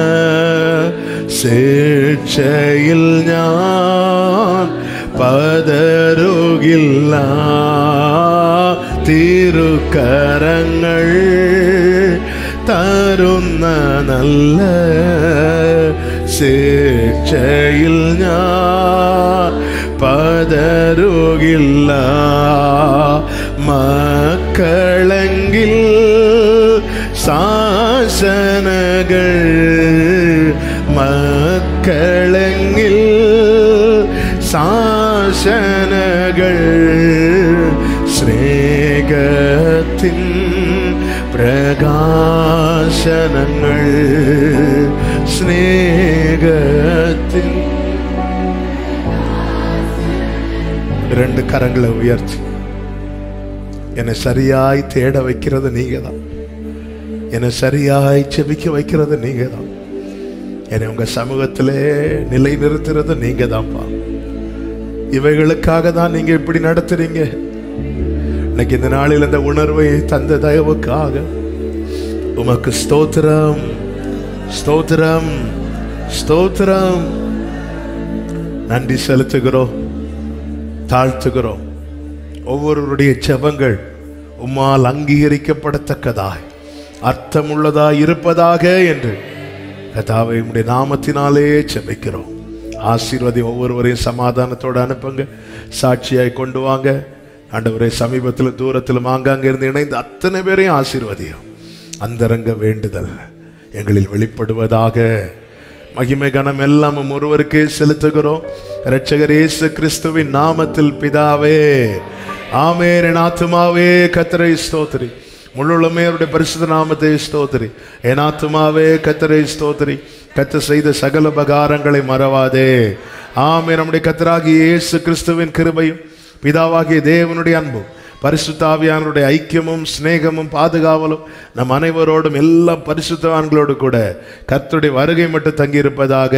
ശിക്ഷയിൽ ഞാൻ പതറുകില്ല തിരുക്കരങ്ങൾ തരുന്ന നല്ല ശിക്ഷയിൽ ഞാൻ പതറുകില്ല மக்களங்கில் சாசனகள் மக்களங்கில் சாசனகள் ஸ்நேகத்தின் பிரகாசனங்கள் ஸ்நேகத்தின் ரெண்டு கரங்களை உயர்த்தி என்னை சரியாய் தேட வைக்கிறது நீங்க தான் என்னை சரியாய் செபிக்க வைக்கிறது நீங்க தான் என்னை உங்க சமூகத்திலே நிலை நிறுத்துறது நீங்க தான்ப்பா இவைகளுக்காக தான் நீங்க இப்படி நடத்துறீங்க இன்னைக்கு இந்த நாளில் இந்த உணர்வை தந்த தயவுக்காக உமக்கு ஸ்தோத்திரம் ஸ்தோத்திரம் ஸ்தோத்திரம் நன்றி செலுத்துகிறோம் தாழ்த்துகிறோம் ஒவ்வொருவருடைய செபங்கள் உம்மால் அங்கீகரிக்கப்படத்தக்கதாய் அர்த்தமுள்ளதாய் இருப்பதாக என்று கதாவை உம்முடைய நாமத்தினாலே செபிக்கிறோம் ஆசீர்வதி ஒவ்வொருவரையும் சமாதானத்தோடு அனுப்புங்க சாட்சியாய் கொண்டு வாங்க ஆண்டவரே சமீபத்தில் தூரத்தில் ஆங்காங்க இருந்து இணைந்து அத்தனை பேரையும் ஆசீர்வதியும் அந்தரங்க வேண்டுதல் எங்களில் வெளிப்படுவதாக மகிமை கனம் எல்லாம் உம் ஒருவருக்கே செலுத்துகிறோம் இரட்சகர் இயேசு கிறிஸ்துவின் நாமத்தில் பிதாவே ஆமேன் என் ஆத்துமாவே கத்தரை ஸ்தோத்திரி முழுமே அவருடைய பரிசுத்த நாமத்தை ஸ்தோத்திரி என் ஆத்துமாவே கத்தரை ஸ்தோத்திரி கத்த செய்த சகல உபகாரங்களை மறவாதே ஆமே நம்முடைய கத்தராகிய இயேசு கிறிஸ்துவின் கிருபையும் பிதாவாகிய தேவனுடைய அன்பும் பரிசுத்தாவியானுடைய ஐக்கியமும் சிநேகமும் பாதுகாவலும் நம் அனைவரோடும் எல்லா பரிசுத்தவான்களோடு கூட கர்த்தருடைய வருகை மட்டும் தங்கியிருப்பதாக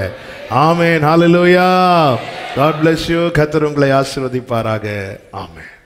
ஆமென் ஹalleluya God bless you கர்த்தர் உங்களை ஆசீர்வதிப்பாராக ஆமென்